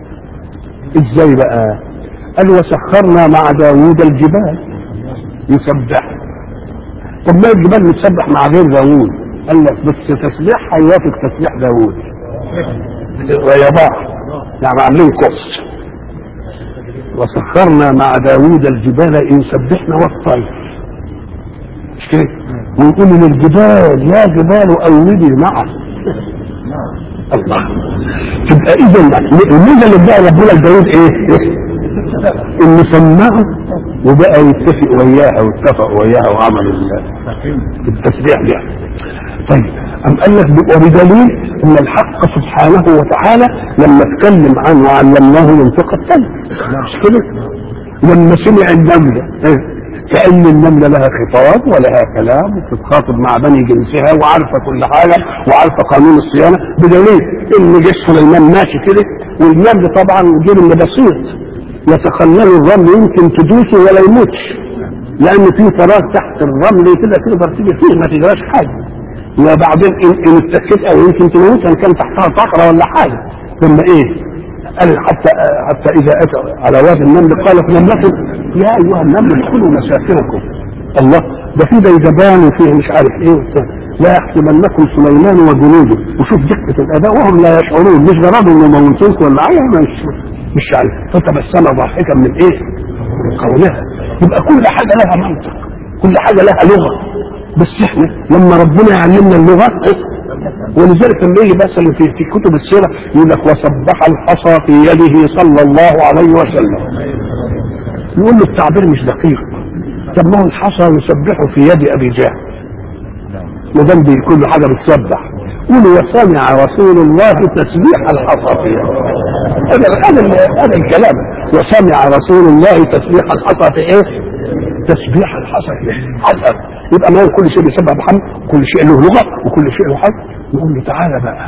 ازاي بقى قال وسخرنا مع داوود الجبال يسبح طب ما الجبال بتسبح مع غير داوود قال لك بس تسبيحها يوافق تسبيح داوود ويا بعض يعني عاملين كورس وسخرنا مع داوود الجبال ان سبحنا والطير مش كده ويقول للجبال يا جبال اوبي معه الله تبقى اذا الميزه اللي اداها ربنا لداوود ايه؟ انه سمعه وبقى يتفق وياها واتفق وياها وعمل التسبيح ده طيب أم قال لك وبدليل ان الحق سبحانه وتعالى لما اتكلم عنه وعلمناه ينطق الطير مش كده؟ لما سمع النمله كأن النملة لها خطاب ولها كلام وتتخاطب مع بني جنسها وعارفة كل حاجة وعارفة قانون الصيانة بدليل إن جيش سليمان ماشي كده والنمل طبعا جبل بسيط يتخلل الرمل يمكن تدوسه ولا يموتش لأن في فراغ تحت الرمل كده تقدر تيجي فيه ما تجراش حاجة وبعدين إن, إن اتكيت أو يمكن تموت إن كان تحتها صخرة ولا حاجة ثم إيه؟ قال حتى حتى اذا اتى على وادي النمل قالت نملة يا ايها النمل ادخلوا مساكنكم الله ده في ديدبان وفيه مش عارف ايه وبتاع لا يحسبنكم سليمان وجنوده وشوف دقة الاداء وهم لا يشعرون مش جربوا انه موتوك ولا ايه مش مش عارف فتبسم ضاحكا من ايه؟ من قولها يبقى كل حاجه لها منطق كل حاجه لها لغه بس احنا لما ربنا يعلمنا اللغه ولذلك لما يجي مثلا في, في كتب السيره يقول لك وسبح الحصى في يده صلى الله عليه وسلم يقول له التعبير مش دقيق طب ما هو الحصى يسبح في يد ابي جهل ما دام دي كل حاجه بتسبح قولوا وسمع رسول الله تسبيح الحصى في يده هذا هذا هذا الكلام وسمع رسول الله تسبيح الحصى في ايه؟ تسبيح الحصى في حسب يبقى ما هو كل شيء بيسبح بحمد كل شيء له لغه وكل شيء له حق نقول له تعالى بقى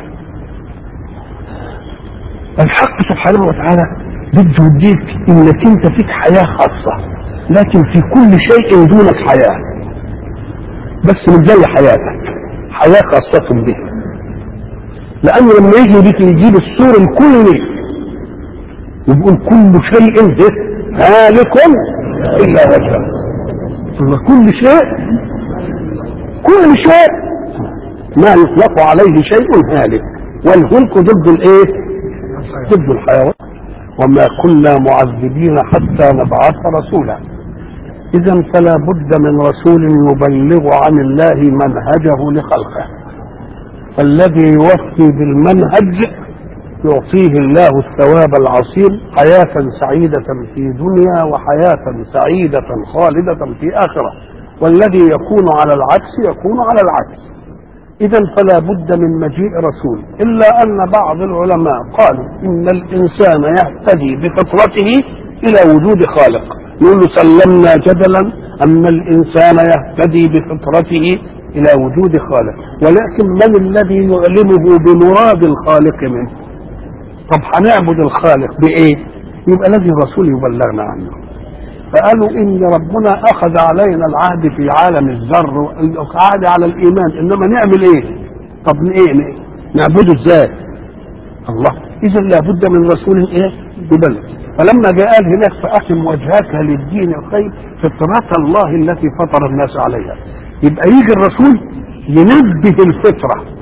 الحق سبحانه وتعالى بده يديك انك انت فيك حياه خاصه لكن في كل شيء دونك حياه بس مش زي حياتك حياه خاصه به لانه لما يجي بك يجيب السور الكلي ويقول كل شيء هالك الا وجهه كل شيء كل شيء ما يطلق عليه شيء هالك والهلك ضد الايه ضد الحيوان وما كنا معذبين حتى نبعث رسولا اذا فلا بد من رسول يبلغ عن الله منهجه لخلقه فالذي يوفي بالمنهج يعطيه الله الثواب العظيم حياة سعيدة في دنيا وحياة سعيدة خالدة في آخرة والذي يكون على العكس يكون على العكس إذا فلا بد من مجيء رسول إلا أن بعض العلماء قالوا إن الإنسان يهتدي بفطرته إلى وجود خالق يقول سلمنا جدلا أن الإنسان يهتدي بفطرته إلى وجود خالق ولكن من الذي يعلمه بمراد الخالق منه طب هنعبد الخالق بايه يبقى لازم الرسول يبلغنا عنه فقالوا ان ربنا اخذ علينا العهد في عالم الذر والعهد على الايمان انما نعمل ايه طب ايه نعبده ازاي الله اذا لابد من رسول ايه يبلغ فلما جاء قال هناك فاقم وجهك للدين الخير فطرة الله التي فطر الناس عليها يبقى يجي الرسول ينبه الفطره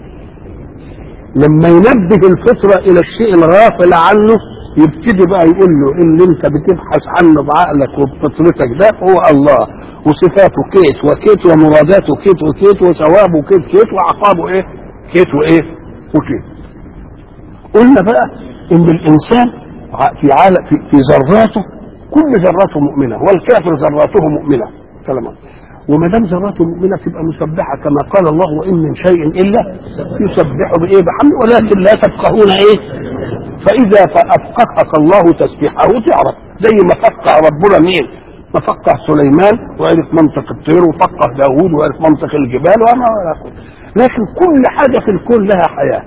لما ينبه الفطرة إلى الشيء الغافل عنه يبتدي بقى يقول له اللي انت بتبحث عنه بعقلك وبفطرتك ده هو الله وصفاته كيت وكيت ومراداته كيت وكيت وثوابه كيت كيت وعقابه ايه كيت وايه وكيت قلنا بقى ان الانسان في عالم في, في ذراته كل ذراته مؤمنه والكافر ذراته مؤمنه كلام وما دام ذراته مؤمنه تبقى مسبحه كما قال الله وان من شيء الا يسبح بايه بحمد ولكن لا تفقهون ايه فاذا افقهك الله تسبيحه تعرف زي ما فقه ربنا مين ففقه سليمان وعرف منطق الطير وفقه داوود وعرف منطق الجبال وما لكن كل حاجه في الكون لها حياه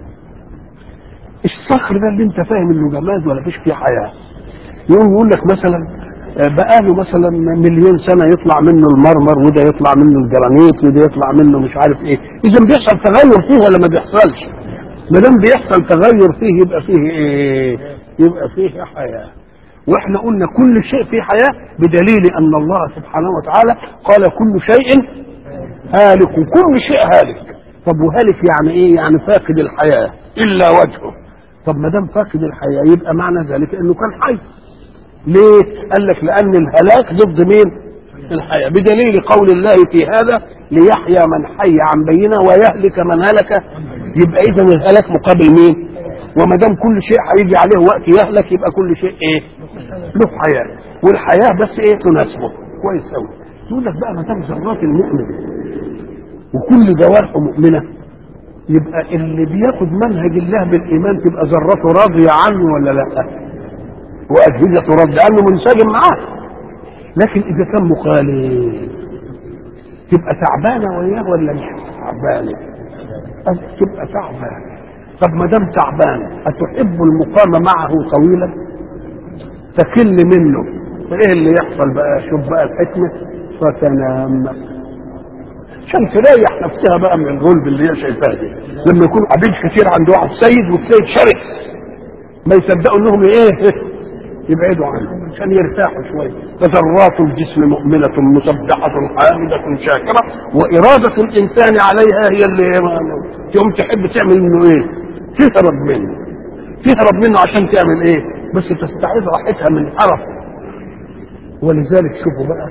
الصخر ده اللي انت فاهم انه جماد ولا فيش فيه حياه يقوم يقول لك مثلا بقاله مثلا مليون سنه يطلع منه المرمر وده يطلع منه الجرانيت وده يطلع منه مش عارف ايه اذا بيحصل تغير فيه ولا ما بيحصلش ما دام بيحصل تغير فيه يبقى فيه ايه يبقى فيه حياه واحنا قلنا كل شيء فيه حياه بدليل ان الله سبحانه وتعالى قال كل شيء هالك وكل شيء هالك طب وهالك يعني ايه يعني فاقد الحياه الا وجهه طب ما دام فاقد الحياه يبقى معنى ذلك انه كان حي ليه؟ قال لك لأن الهلاك ضد مين؟ الحياة بدليل قول الله في هذا ليحيى من حي عن بينه ويهلك من هلك يبقى إذا الهلاك مقابل مين؟ وما دام كل شيء هيجي عليه وقت يهلك يبقى كل شيء إيه؟ له حياة والحياة بس إيه تناسبه كويس أوي يقول لك بقى ما دام ذرات المؤمن وكل جوارحه مؤمنة يبقى اللي بياخد منهج الله بالإيمان تبقى ذرته راضية عنه ولا لأ؟ واجهزه رد لانه منسجم معاه لكن اذا كان مخالف تبقى تعبانه وياه ولا مش تعبانه تبقى تعبانه طب ما دام تعبانه اتحب المقام معه طويلا تكل منه فايه اللي يحصل بقى شوف بقى الحكمه فتنام عشان تريح نفسها بقى من الغلب اللي هي شايفاه دي لما يكون عبيد كتير عند واحد سيد والسيد شرس ما يصدقوا انهم ايه يبعدوا عنه عشان يرتاحوا شويه فذرات الجسم مؤمنة مسبحة حامدة شاكرة وإرادة الإنسان عليها هي اللي يوم تحب تعمل منه إيه؟ تهرب منه تهرب منه عشان تعمل إيه؟ بس تستعيد راحتها من حرف ولذلك شوفوا بقى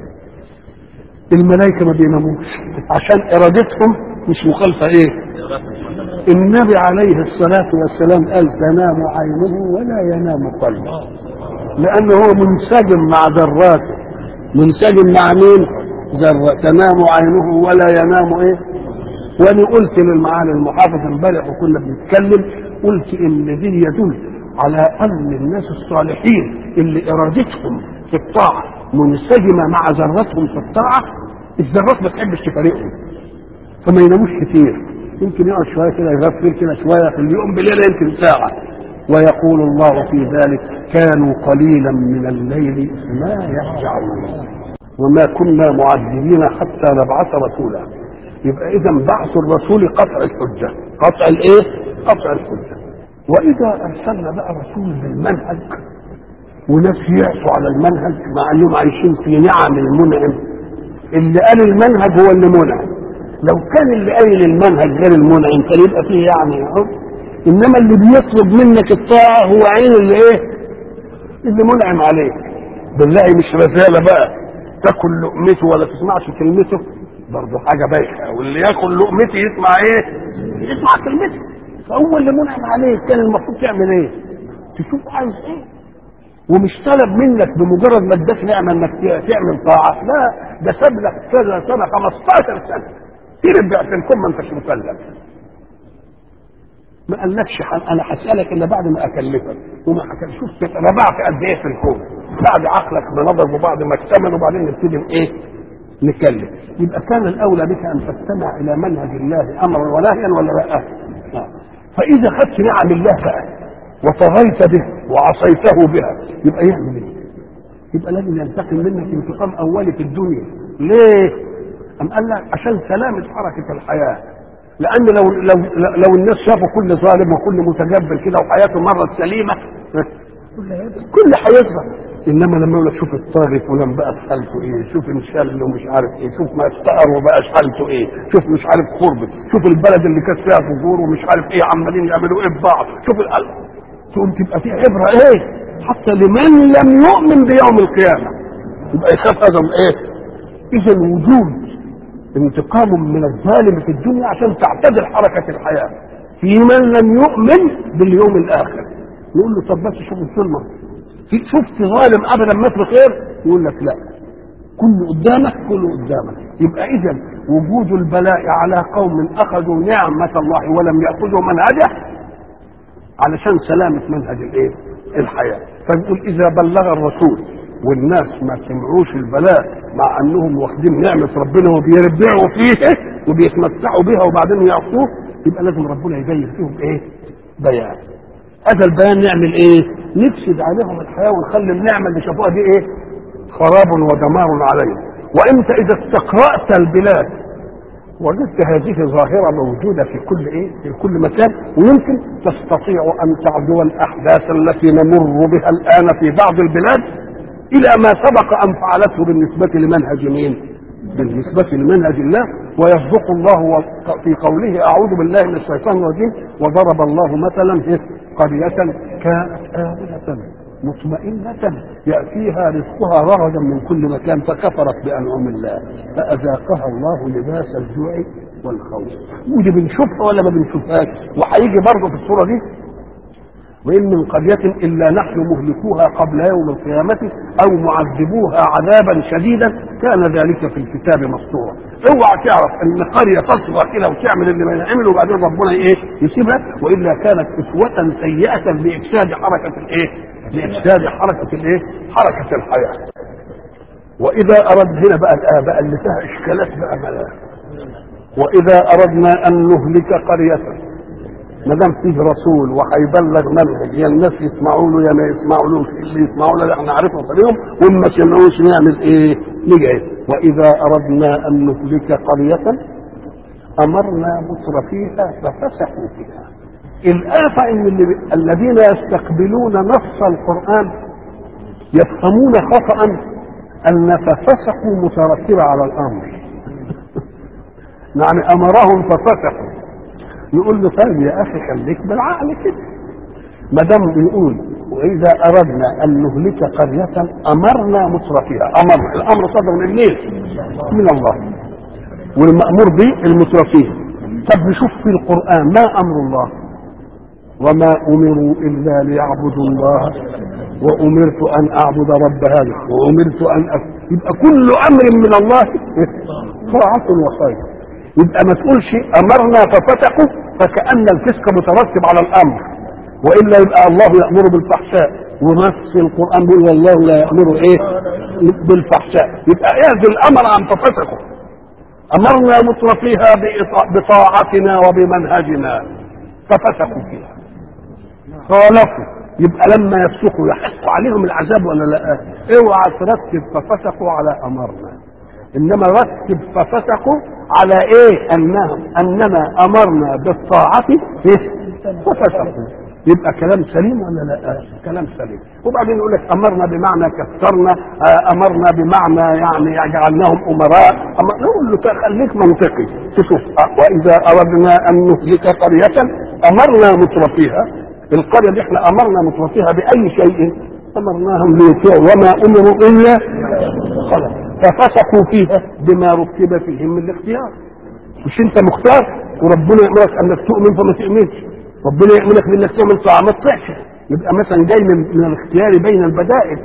الملائكة ما بيناموش عشان إرادتهم مش مخالفة إيه؟ النبي عليه الصلاة والسلام قال تنام عينه ولا ينام قلبه لأنه هو منسجم مع ذراته منسجم مع مين؟ ذرة تنام عينه ولا ينام ايه؟ وانا قلت للمعالي المحافظ امبارح وكنا بنتكلم قلت ان دي يدل على ان الناس الصالحين اللي ارادتهم في الطاعه منسجمه مع ذرتهم في الطاعه الذرات ما تحبش تفارقهم فما يناموش كتير يمكن يقعد شويه كده يغفل كده شويه في اليوم بالليل يمكن ساعه ويقول الله في ذلك كانوا قليلا من الليل ما يهجعون وما كنا معذبين حتى نبعث رسولا يبقى اذا بعث الرسول قطع الحجه قطع الايه قطع الحجه واذا ارسلنا بقى رسول بالمنهج وناس يعصوا على المنهج مع انهم عايشين في نعم المنعم اللي قال المنهج هو اللي منعم لو كان اللي قايل المنهج غير المنعم كان يبقى فيه يعني اهو انما اللي بيطلب منك الطاعه هو عين اللي ايه اللي منعم عليك بالله مش رساله بقى تاكل لقمته ولا تسمعش كلمته برضه حاجه بايخه واللي ياكل لقمتي يسمع ايه يسمع كلمته فهو اللي منعم عليك كان المفروض تعمل ايه تشوف عايز ايه ومش طلب منك بمجرد ما اداك نعمه انك تعمل طاعه لا ده ساب لك كذا سنه 15 سنه ترجع في الكون ما انتش مكلف ما قالكش انا هسالك الا بعد ما اكلفك وما حكى شوف ربعت قد ايه في الكون بعد عقلك ما نضج وبعد ما اكتمل وبعدين نبتدي ايه نكلف يبقى كان الاولى بك ان تستمع الى منهج الله امرا ونهيا ولا لا آه. فاذا خدت نعم الله بقى وطغيت به وعصيته بها يبقى يعمل ايه يبقى لازم ينتقم منك انتقام اولي في الدنيا ليه ام قال لك عشان سلامه حركه الحياه لان لو لو لو الناس شافوا كل ظالم وكل متجبر كده وحياته مرت سليمه كل هيظهر انما لما يقول لك شوف الطاغي فلان بقى حالته ايه شوف انشل ومش عارف ايه شوف ما استقر وبقاش حالته ايه شوف مش عارف خربت شوف البلد اللي كانت فيها فجور ومش عارف ايه عمالين يعملوا ايه ببعض شوف القلب تقوم تبقى في عبره ايه حتى لمن لم يؤمن بيوم القيامه يبقى يخاف هذا ايه اذا وجود انتقام من الظالم في الدنيا عشان تعتدل حركة الحياة في من لم يؤمن باليوم الآخر يقول له طب بس شوف الظلمة شفت ظالم أبدا ما في خير يقول لك لا كله قدامك كله قدامك يبقى إذا وجود البلاء على قوم أخذوا نعمة الله ولم يأخذوا منهجه علشان سلامة منهج الإيه؟ الحياة فنقول إذا بلغ الرسول والناس ما سمعوش البلاء مع انهم واخدين نعمه ربنا وبيربعوا فيها وبيتمتعوا بها وبعدين يعصوه يبقى لازم ربنا يبين فيهم ايه؟ بيان. هذا البيان نعمل ايه؟ نفسد عليهم الحياه ونخلي النعمه اللي شافوها دي ايه؟ خراب ودمار عليهم. وانت اذا استقرات البلاد وجدت هذه ظاهره موجوده في كل ايه؟ في كل مكان ويمكن تستطيع ان تعدو الاحداث التي نمر بها الان في بعض البلاد الى ما سبق ان فعلته بالنسبه لمنهج مين؟ بالنسبه لمنهج الله ويصدق الله في قوله اعوذ بالله من الشيطان الرجيم وضرب الله مثلا قريه كانت امنه مطمئنة يأتيها رزقها رغدا من كل مكان فكفرت بأنعم الله فأذاقها الله لباس الجوع والخوف ودي بنشوفها ولا ما بنشوفهاش وهيجي برضه في الصورة دي وإن من قرية إلا نحن مهلكوها قبل يوم القيامة أو معذبوها عذابا شديدا كان ذلك في الكتاب مسطورا اوعى تعرف ان قرية تصغر كده وتعمل اللي ما يعمل وبعدين ربنا ايه يسيبها والا كانت اسوة سيئة لافساد حركة الايه؟ لافساد حركة الايه؟ حركة الحياة. واذا اردنا هنا بقى الآية بقى اللي فيها اشكالات بقى بلا واذا اردنا ان نهلك قرية ما دام فيه رسول وهيبلغ منهج يا الناس يسمعوا له يا ما يسمعولوش اللي يسمعوا له احنا عارفهم طريقهم وان ما سمعوش نعمل ايه؟ نجعل واذا اردنا ان نهلك قريه امرنا متر فيها ففسقوا فيها الآفة ان اللي الذين يستقبلون نص القرآن يفهمون خطأ ان ففسقوا مترتبة على الامر يعني امرهم ففسقوا نقول له طيب يا اخي خليك بالعقل كده ما دام بيقول واذا اردنا ان نهلك قريه امرنا مترفيها امر الامر صدر من مين؟ من الله والمامور به المترفيه طب نشوف في القران ما امر الله وما امروا الا ليعبدوا الله وامرت ان اعبد رب هذا وامرت ان أف... يبقى كل امر من الله طاعه وخير يبقى ما تقولش امرنا ففتحوا فكأن الفسق مترتب على الامر والا يبقى الله يامر بالفحشاء ونفس القران بيقول والله لا يامر ايه بالفحشاء يبقى اعزل الامر عن ففتحه امرنا مترفيها بطاعتنا وبمنهجنا ففسقوا فيها خالفوا يبقى لما يفسقوا يحق عليهم العذاب ولا لا اوعى ترتب ففسقوا على امرنا انما رتب ففسقوا على ايه انهم اننا امرنا بالطاعه ففسقوا يبقى كلام سليم ولا لا كلام سليم وبعدين يقول لك امرنا بمعنى كثرنا امرنا بمعنى يعني جعلناهم امراء أمر... نقول له خليك منطقي تشوف واذا اردنا ان نهلك قريه امرنا مترفيها القريه دي احنا امرنا مترفيها باي شيء امرناهم ليطيعوا وما امروا الا خلاص ففسقوا فيها بما رتب فيهم من الاختيار مش انت مختار وربنا يامرك انك تؤمن فما تؤمنش ربنا يامرك بانك تعمل طاعه ما تطيعش يبقى مثلا جاي من, من الاختيار بين البدائل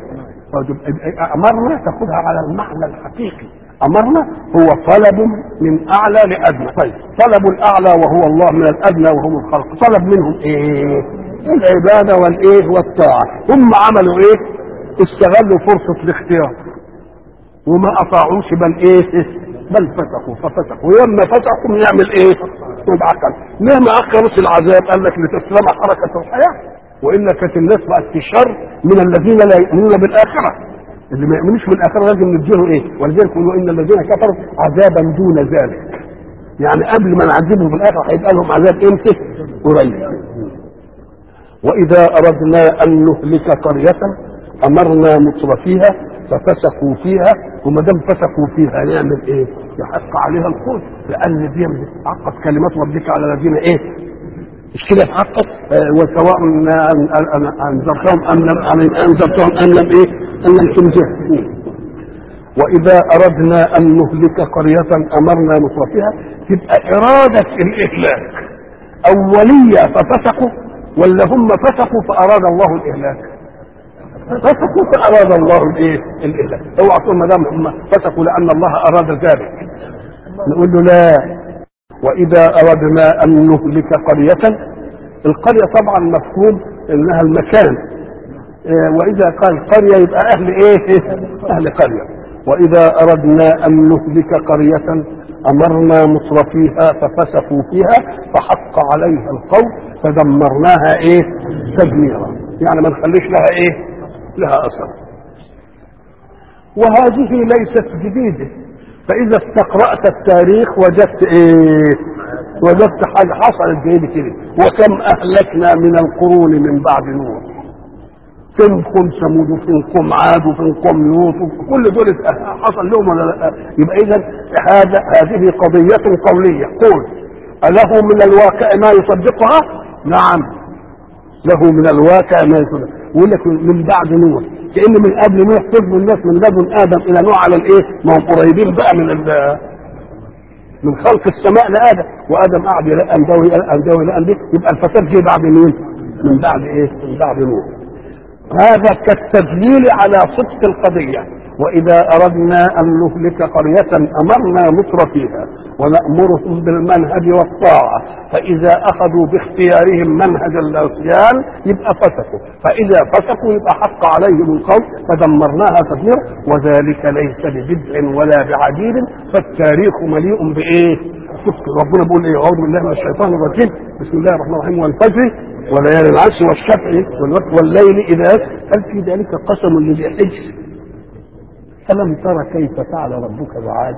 امرنا تاخذها على المعنى الحقيقي امرنا هو طلب من اعلى لادنى طيب طلب الاعلى وهو الله من الادنى وهم الخلق طلب منهم ايه العباده والايه والطاعه هم عملوا ايه استغلوا فرصه الاختيار وما اطاعوش بل ايه بل فسقوا ففسقوا ولما فسقوا نعمل ايه يبقى عقل مهما اخرت العذاب قال لك لتسلم حركه الحياه والا كانت الناس بقت في شر من الذين لا يؤمنون بالاخره اللي ما يؤمنوش بالاخره لازم نديله ايه ولذلك يقولوا ان الذين كفروا عذابا دون ذلك يعني قبل ما نعذبهم في الاخره هيبقى لهم عذاب امتى قريب واذا اردنا ان نهلك قريه امرنا مترفيها ففسقوا فيها وما دام فسقوا فيها نعمل ايه؟ يحق عليها الخلد لان دي عقد كلمات ربك على الذين ايه؟ مش كده يتحقق آه وسواء انذرتهم ام لم انذرتهم ام لم ايه؟ ام لم تنذرهم واذا اردنا ان نهلك قريه امرنا مترفيها تبقى اراده الاهلاك اوليه ففسقوا ولا هم فسقوا فاراد الله الاهلاك فسقوا فاراد الله الايه؟ الاهلاك اوعى تقول ما دام هم فسقوا لان الله اراد ذلك نقول له لا واذا اردنا ان نهلك قريه القريه طبعا مفهوم انها المكان آه، واذا قال قريه يبقى اهل ايه اهل قريه واذا اردنا ان نهلك قريه امرنا مترفيها ففسقوا فيها فحق عليها القول فدمرناها ايه تدميرا يعني ما نخليش لها ايه لها اثر وهذه ليست جديده فاذا استقرات التاريخ وجدت ايه وجدت حاجه حصلت زي دي كده وكم اهلكنا من القرون من بعد نوح فين قوم ثمود وفين قوم عاد وفين قوم لوط كل دول حصل لهم ولا لا يبقى اذا هذا هذه قضيه قوليه قول اله من الواقع ما يصدقها نعم له من الواقع ما يصدق يقول لك من بعد نوح كان من قبل نوح فضلوا الناس من لدن ادم الى نوح على الايه ما هم قريبين بقى من ال- من خلق السماء لادم وادم قعد يلقن ده ويلقن ده ويلقن ده يبقى الفساد جه بعد مين؟ من بعد ايه؟ من بعد نوح هذا كالتدليل على صدق القضية وإذا أردنا أن نهلك قرية أمرنا متر فيها ونأمرهم بالمنهج والطاعة فإذا أخذوا باختيارهم منهج العصيان يبقى فسقوا فإذا فسقوا يبقى حق عليهم القول فدمرناها تدمير وذلك ليس ببدع ولا بعديد فالتاريخ مليء بإيه؟ صدق ربنا بيقول إيه أعوذ بالله من الشيطان الرجيم بسم الله الرحمن الرحيم والفجر وليالي العشر والشفع والوتر والليل إذا يسر هل في ذلك قسم لذي حجر ألم تر كيف فعل ربك بعاد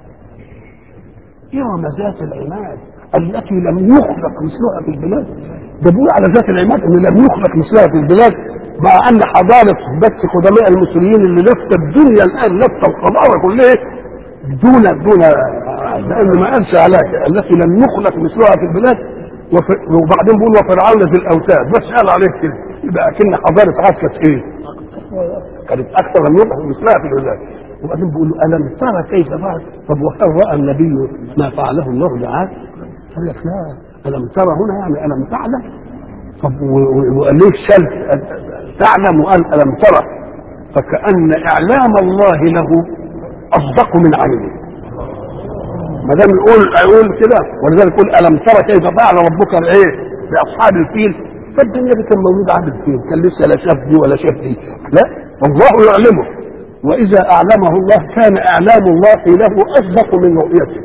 إرم ذات العماد التي لم يخلق مثلها في البلاد ده بيقول على ذات العماد ان لم يخلق مثلها في البلاد مع ان حضاره بس قدماء المصريين اللي لفت الدنيا الان لفت الحضاره كلها دون دون لان ما قالش على التي لم يخلق مثلها في البلاد وف- وبعدين بيقول وفرعون ذي الاوتاد بس قال عليه كده يبقى اكن حضاره عاد كانت ايه؟ كانت اكثر من يخلق مثلها في البلاد وبعدين بيقول له الم ترى كيف فعل طب وهل راى النبي ما فعله الله بعاد؟ قال لك لا الم ترى هنا يعني الم تعلم طب و- و- وقال ليه شل تعلم وقال الم ترى فكان اعلام الله له اصدق من علمه ما دام يقول يقول كده ولذلك يقول الم ترى كيف فعل ربك ايه باصحاب الفيل فالدنيا دي كان مولود عبد الفيل كان لسه لا شاف دي ولا شاف دي لا الله يعلمه واذا اعلمه الله كان اعلام الله له اصدق من رؤيته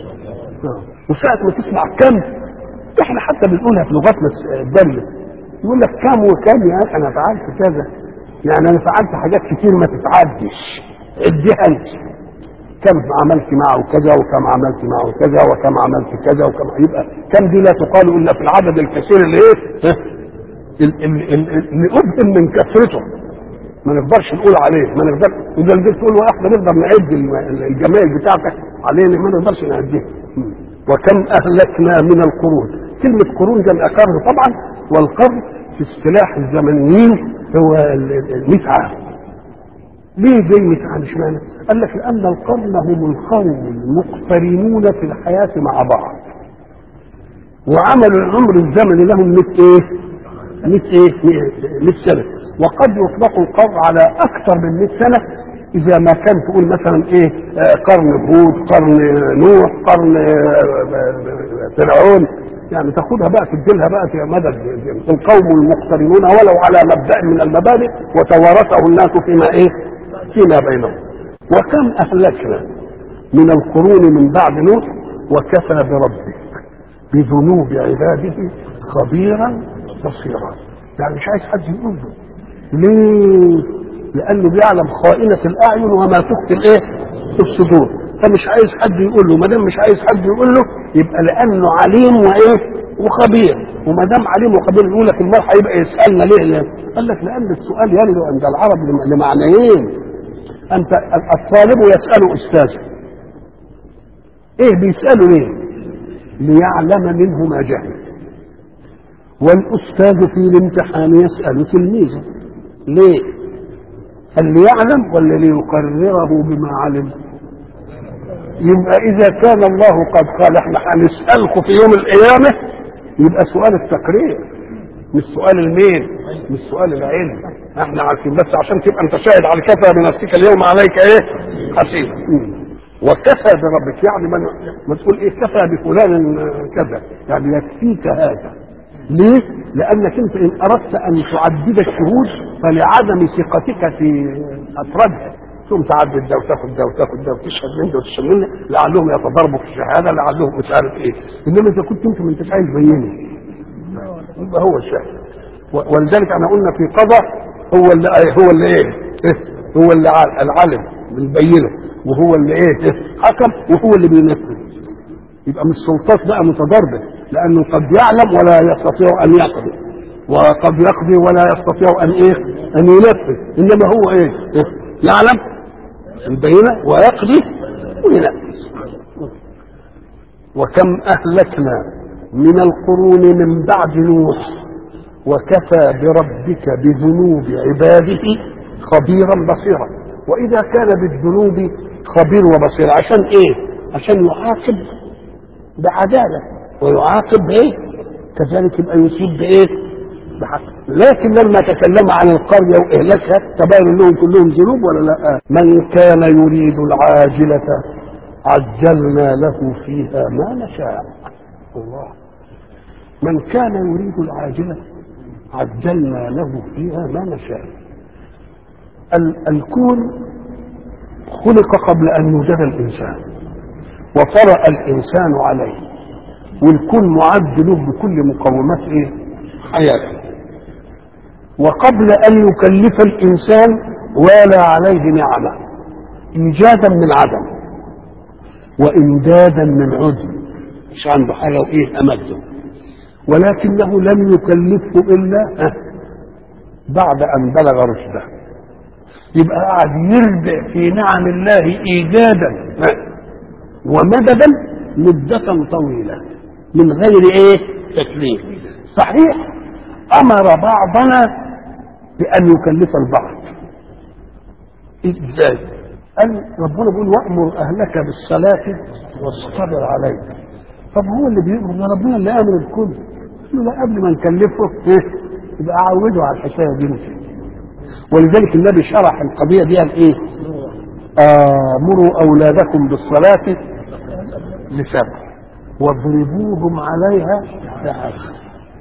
وساعة ما تسمع كم احنا حتى بنقولها في لغتنا الدارية يقول لك كم وكم يا اخي انا فعلت كذا يعني انا فعلت حاجات كتير ما تتعدش اديها انت كم عملت معه كذا وكم عملت معه كذا وكم عملت كذا وكم يبقى كم دي لا تقال الا في العدد الكثير اللي ايه ها؟ ال- ال- ال- اللي ابهم من كثرته ما نقدرش نقول عليه ما نقدر اذا جيت تقول له احنا نقدر نعد الم- الجمايل بتاعتك عليه ما نقدرش نعديها وكم اهلكنا من القرون كلمه قرون جمع قرن طبعا والقرن في اصطلاح الزمنيين هو ال- ال- ال 100 عام ليه زي 100 عام اشمعنى؟ قال لك لان القرن هم القوم المقترنون في الحياه مع بعض وعملوا العمر الزمني لهم 100 ايه؟ 100 ايه؟ 100 سنه وقد يطلق القرن على اكثر من 100 سنه اذا ما كان تقول مثلا ايه آه، قرن هود قرن نوح قرن آه، آه، فرعون يعني تاخدها بقى تديلها بقى في مدى القوم المقترنون ولو على مبدا من المبادئ وتوارثه الناس فيما ايه فيما بينهم وكم اهلكنا من القرون من بعد نوح وكفى بربك بذنوب عباده خبيرا بصيرا يعني مش عايز حد يقول له ليه؟ لانه بيعلم خائنه الاعين وما تخفي الايه؟ الصدور فمش عايز حد يقول له ما دام مش عايز حد يقول له يبقى لانه عليم وايه؟ وخبير وما دام عليم وخبير يقول لك المرء هيبقى يسالنا ليه؟ ليه؟ قال لك لان السؤال يرد عند العرب لم- لمعنيين انت الطالب يسال استاذه ايه بيساله ليه؟ ليعلم منه ما جهل والاستاذ في الامتحان يسال تلميذه ليه؟ هل ليعلم ولا ليقرره بما علم؟ يبقى اذا كان الله قد قال احنا هنسالكم في يوم القيامه يبقى سؤال التقرير مش سؤال المين مش سؤال العلم احنا عارفين بس عشان تبقى انت شاهد على كفى بنفسك اليوم عليك ايه حسيب وكفى بربك يعني ما ما تقول ايه كفى بفلان كذا يعني يكفيك هذا ليه؟ لأنك أنت إن أردت أن تعدد الشهود فلعدم ثقتك في أفرادها ثم تعدد ده وتاخد ده وتاخد ده وتشهد من ده وتشهد من ده لعلهم يتضاربوا في الشهاده لعلهم مش عارف ايه انما اذا كنت انت ما انتش عايز بيني يبقى هو الشاهد و- ولذلك احنا قلنا في قضاء هو اللي هو اللي ايه إيه؟ هو اللي ع- العالم بالبينه وهو اللي ايه إيه؟ حكم وهو اللي بينفذ يبقى مش سلطات بقى متضاربه لانه قد يعلم ولا يستطيع ان يقضي وقد يقضي ولا يستطيع ان ايه ان ينفذ انما هو ايه, إيه؟ يعلم البينه ويقضي وينفذ وكم اهلكنا من القرون من بعد نوح وكفى بربك بذنوب عباده خبيرا بصيرا واذا كان بالذنوب خبير وبصير عشان ايه عشان يعاقب بعداله ويعاقب بايه كذلك يبقى يصيب بايه بحق لكن لما تكلم عن القريه واهلاكها تبين لهم كلهم ذنوب ولا لا من كان يريد العاجله عجلنا له فيها ما نشاء الله من كان يريد العاجله عجلنا له فيها ما نشاء ال- الكون خلق قبل ان يوجد الانسان وطرأ الانسان عليه والكون معد له بكل مقومات ايه حياته وقبل ان يكلف الانسان والى عليه نعمه ايجادا من عدم وامدادا من عدم مش عنده حاجه وايه امده ولكنه لم يكلفه الا آه، بعد ان بلغ رشده يبقى قاعد يربع في نعم الله ايجادا آه، ومددا مدة طويلة من غير ايه تكليف صحيح امر بعضنا بان يكلف البعض ازاي قال ربنا بيقول وامر اهلك بالصلاه واصطبر عليها طب هو اللي بيامر ده ربنا اللي امر الكل قال له لا قبل ما نكلفه ايه يبقى عوده على الحكايه دي ولذلك النبي شرح القضيه دي قال ايه امروا اولادكم بالصلاه لسبع واضربوهم عليها لعشر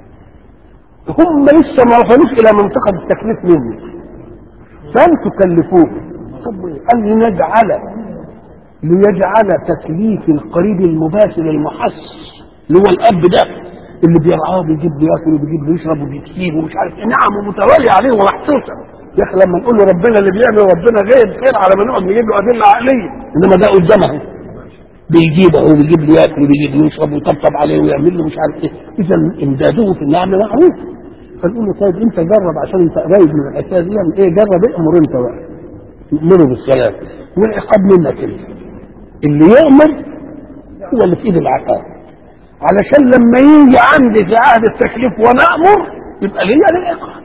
هم لسه ما وصلوش الى منطقه التكليف مني فان تكلفوهم طب قال لنجعل ليجعل تكليف القريب المباشر المحس اللي هو الاب ده اللي بيرعاه بيجيب له ياكل وبيجيب له يشرب وبيكسيه ومش عارف ايه نعم متواليه عليه ومحسوسه يا اخي لما نقول له ربنا اللي بيعمل ربنا غير خير على ما نقعد نجيب له ادله عقليه انما ده قدامه بيجيبه وبيجيب له ياكل وبيجيب له يشرب ويطبطب عليه ويعمل له مش عارف ايه اذا امداده في النعمه معروف فنقول له طيب انت جرب عشان انت قريب من الحكايه دي يعني ايه جرب امر انت بقى يأمره بالصلاه والعقاب منك انت اللي يأمر هو اللي في ايد العقاب علشان لما يجي عندي في عهد التكليف وانا امر يبقى ليا العقاب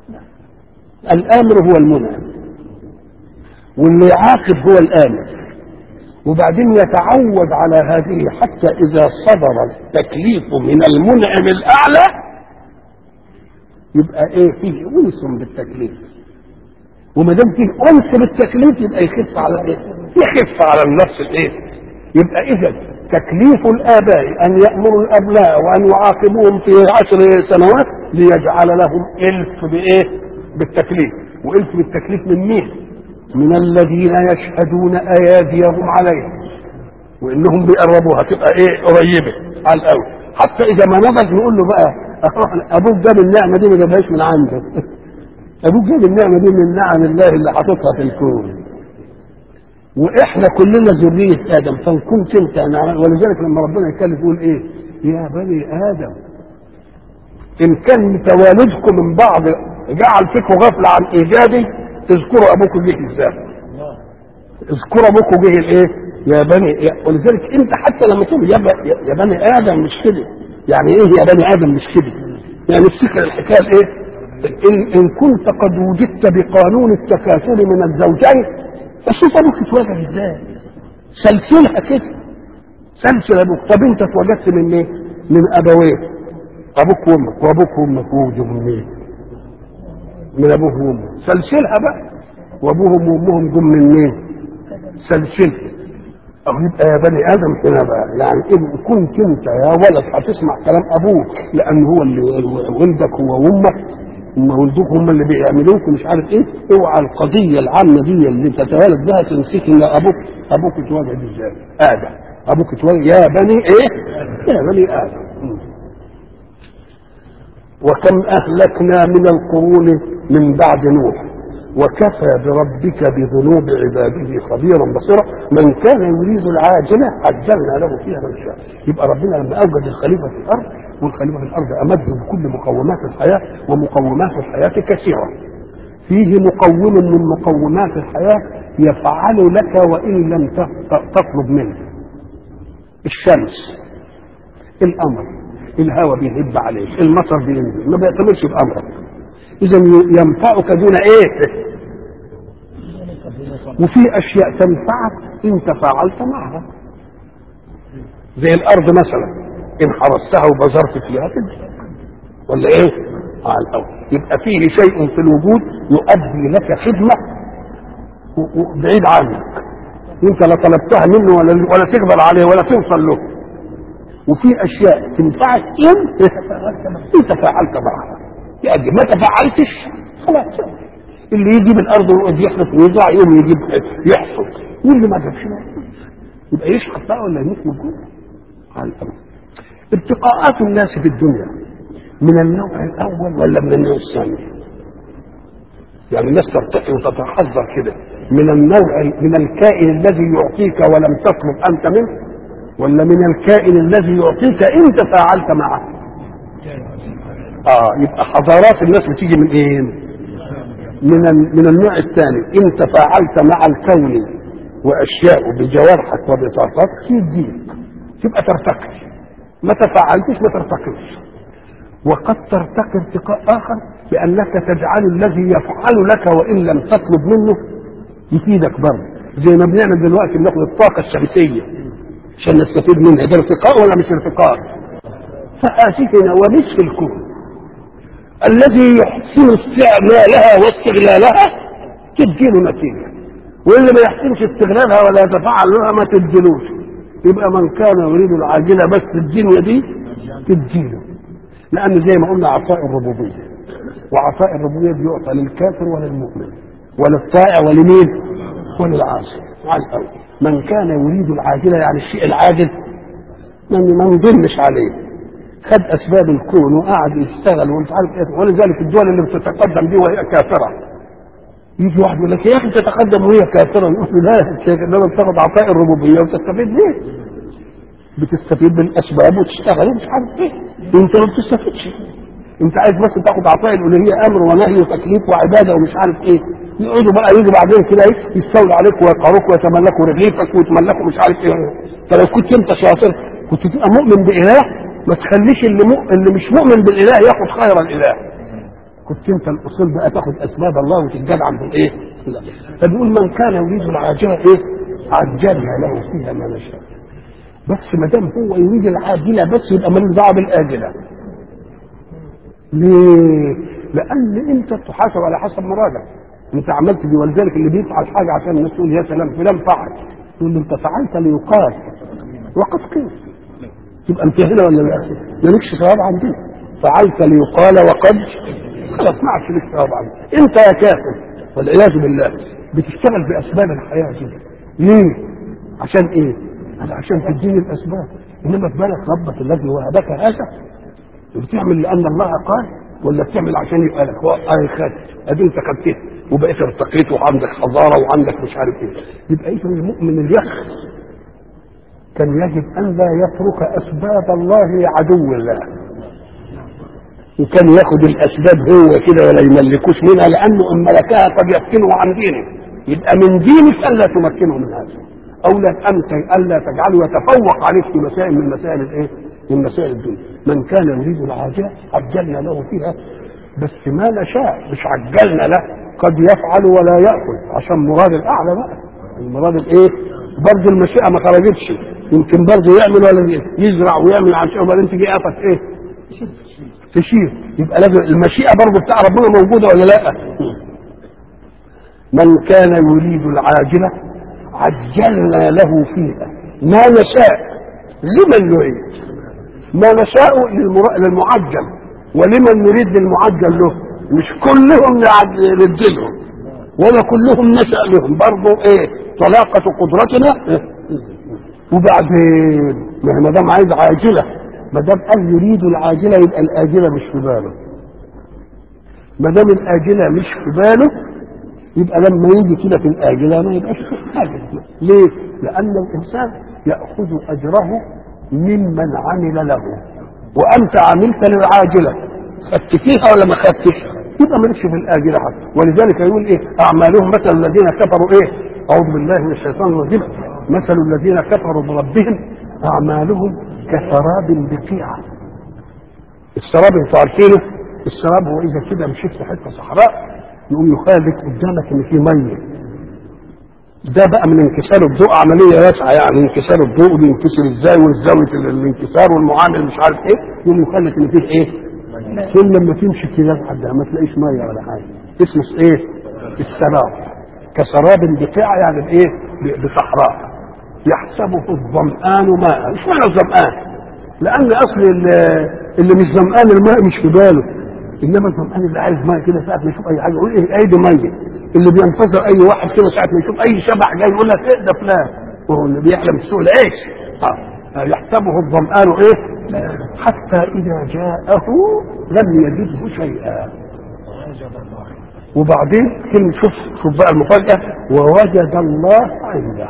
الامر هو المنعم واللي يعاقب هو الامر وبعدين يتعود على هذه حتى اذا صدر التكليف من المنعم الاعلى يبقى ايه فيه انس بالتكليف وما دام فيه انس بالتكليف يبقى يخف على ايه؟ يخف على النفس الايه؟ يبقى اذا تكليف الاباء ان يامروا الابناء وان يعاقبوهم في عشر سنوات ليجعل لهم الف بايه؟ بالتكليف والف بالتكليف من مين؟ من الذين يشهدون اياديهم عليهم وانهم بيقربوها تبقى ايه قريبه على الاول حتى اذا ما نضج نقول له بقى ابوك جاب النعمه دي ما جابهاش من عندك ابوك جاب النعمه دي من نعم الله اللي حاططها في الكون واحنا كلنا ذريه ادم فان كنت انت نعم ولذلك لما ربنا يتكلم يقول ايه يا بني ادم ان كان توالدكم من بعض جعل فيكم غفله عن ايجادي اذكروا ابوكم جه ازاي اذكروا ابوكم جه الايه يا بني يا ولذلك انت حتى لما تقول يا, ب- يا بني ادم مش كده يعني ايه يا بني ادم مش كده يعني افتكر الحكايه ايه ان ان كنت قد وجدت بقانون التكاثر من الزوجين فشوف ابوك اتوجد ازاي سلسلها كده سلسل ابوك طب انت اتوجدت من ايه من ابوين ابوك وامك وابوك وامك وجدوا من ايه من ابوه وامه سلسلها بقى وابوهم وامهم جم من مين سلسلها أو يبقى يا بني ادم هنا بقى يعني ان كنت انت يا ولد هتسمع كلام ابوك لان هو اللي ولدك هو وامك هم ولدوك هم اللي بيعملوك ومش عارف ايه اوعى القضيه العامه دي اللي تتولد بها تمسك ان ابوك ابوك اتولد ازاي؟ ادم ابوك اتولد يا بني ايه؟ يا بني ادم وكم اهلكنا من القرون من بعد نوح وكفى بربك بذنوب عباده خبيرا بصيرا من كان يريد العاجله عجلنا له فيها من شاء يبقى ربنا لما اوجد الخليفه في الارض والخليفه في الارض امده بكل مقومات الحياه ومقومات الحياه كثيره فيه مقوم من مقومات الحياه يفعل لك وان لم تطلب منه الشمس القمر الهواء بيهب عليك المطر بينزل ما بيعتمدش بامرك اذا ينفعك دون ايه وفي اشياء تنفعك ان تفاعلت معها زي الارض مثلا ان حرستها وبذرت فيها تنفع ولا ايه على الاول يبقى فيه شيء في الوجود يؤدي لك خدمه بعيد عنك انت لا طلبتها منه ولا ولا تقبل عليه ولا توصل له وفي اشياء تنفعك ان ان تفاعلت معها يأجل ما تفعلتش خلاص اللي يجي من الارض ويقعد يحرث ويزرع يوم يجيب يحصد واللي ما جابش يبقى يشحط بقى ولا يموت من الجوع على الامر ارتقاءات الناس في الدنيا من النوع الاول ولا من النوع الثاني يعني الناس ترتقي وتتحذر كده من النوع من الكائن الذي يعطيك ولم تطلب انت منه ولا من الكائن الذي يعطيك انت فعلت معه اه يبقى حضارات الناس بتيجي من ايه من من النوع الثاني ان تفاعلت مع الكون واشياء بجوارحك وبطاقتك تديك تبقى ترتقي ما تفاعلتش ما ترتقيش وقد ترتقي ارتقاء اخر بانك تجعل الذي يفعل لك وان لم تطلب منه يفيدك برضه زي ما بنعمل دلوقتي بناخد الطاقه الشمسيه عشان نستفيد منها ده ارتقاء ولا مش ارتقاء؟ فآتنا ومثل الكون الذي يحسن استعمالها واستغلالها تديله نتيجه واللي ما يحسنش استغلالها ولا يتفاعل لها ما تديلوش يبقى من كان يريد العاجله بس الدنيا دي تديله لان زي ما قلنا عطاء الربوبيه وعطاء الربوبيه بيعطى للكافر وللمؤمن وللطائع ولمين؟ وللعاصي على الاول من كان يريد العاجله يعني الشيء العاجل ما نظنش عليه خد اسباب الكون وقعد يشتغل ومش عارف ايه ولذلك الدول اللي بتتقدم دي وهي كافره يجي واحد يقول لك يا اخي تتقدم وهي كافره نقول له لا يا شيخ انما بتاخد عطاء الربوبيه وتستفيد ليه؟ بتستفيد بالاسباب وتشتغل ومش عارف ايه انت ما بتستفيدش انت عايز بس تاخد عطاء الالوهيه امر ونهي وتكليف وعباده ومش عارف ايه يقعدوا بقى يجوا بعدين كده ايه يستولوا عليك ويقهروك ويتملكوا رغيفك ويتملكوا مش عارف ايه فلو كنت انت شاطر كنت تبقى مؤمن باله ما تخليش اللي, مؤ... اللي مش مؤمن بالاله ياخد خير الاله كنت انت الاصول بقى تاخد اسباب الله وتتجدع بالايه لا فبيقول من كان يريد العاجله ايه عجلنا له فيها ما نشاء بس ما دام هو يريد العاجله بس يبقى ملوش دعوه بالاجله ليه؟ لان انت تحاسب على حسب مرادك انت عملت دي ولذلك اللي بيفعل حاجه عشان الناس تقول يا سلام فلان فعل تقول له انت فعلت ليقال وقد قيل تبقى انت هنا ولا لا؟ مالكش ثواب عندي فعلت ليقال وقد خلاص ما عادش لك ثواب عندي انت يا كافر والعياذ بالله بتشتغل باسباب الحياه دي ليه؟ عشان ايه؟ عشان تديني الاسباب انما في بالك ربك الذي وهبك هذا بتعمل لان الله قال ولا بتعمل عشان يبقى لك هو اي خد ادي انت خدتها وبقيت ارتقيت وعندك حضاره وعندك مش عارف ايه يبقى اذا المؤمن اليخ كان يجب ان لا يترك اسباب الله لعدو الله وكان ياخد الاسباب هو كده ولا يملكوش منها لانه ان ملكها قد يفتنه عن دينه يبقى من دينك الا تمكنه من هذا او لا انت الا تجعله يتفوق عليك في مسائل من مسائل الايه؟ من مسائل الدنيا من كان يريد العاجله عجلنا له فيها بس ما نشاء مش عجلنا له قد يفعل ولا ياخذ عشان مراد الاعلى بقى المراد الايه؟ برضه المشيئه ما خرجتش يمكن برضه يعمل ولا يزرع ويعمل عشان وبعدين تجي قفت ايه؟ تشير يبقى لازم المشيئه برضه بتاع ربنا موجوده ولا لا؟ من كان يريد العاجله عجلنا له فيها ما نشاء لمن نريد ما نشاء للمر- للمعجل ولمن نريد للمعجل له مش كلهم نعد- ندي لهم ولا كلهم نشأ لهم برضه ايه طلاقة قدرتنا إيه؟ وبعدين ما ما دام عايز عاجلة ما دام قال يريد العاجلة يبقى الآجلة مش في باله ما دام الآجلة مش في باله يبقى لما يجي كده في الآجلة ما يبقاش في حاجة ليه؟ لأن الإنسان يأخذ أجره ممن عمل له وأنت عملت للعاجلة خدت فيها ولا ما خدتش؟ يبقى مالكش في الآجلة حتى ولذلك يقول إيه؟ أعمالهم مثل الذين كفروا إيه؟ أعوذ بالله من الشيطان الرجيم مثل الذين كفروا بربهم أعمالهم كسراب بقيعة السراب انتوا عارفينه السراب هو اذا كده مشيت في حته صحراء يقوم يخيل لك قدامك ان في ميه ده بقى من انكسار الضوء عمليه واسعه يعني انكسار الضوء بينكسر ازاي والزاويه ال- الانكسار والمعامل مش عارف ايه يقوم يخيل لك ان فيه ايه كل لما تمشي كده لحد ما تلاقيش ميه ولا حاجه اسمه ايه السراب كسراب بقيعه يعني بايه ب- بصحراء يحسبه الظمآن ماء مش معنى الظمآن لان اصل ال- اللي مش ظمآن الماء مش في باله انما الظمآن اللي عايز ماء كده ساعه ما يشوف اي حاجه يقول ايه ايه دي ميه اللي بينتظر اي واحد كده ساعه ما يشوف اي شبح جاي يقول لك ايه ده فلان وهو اللي بيحلم في سوق العيش آه. يحسبه الظمآن ايه حتى اذا جاءه لم يجده شيئا وبعدين كلمة شوف شوف بقى المفاجأة ووجد الله عنده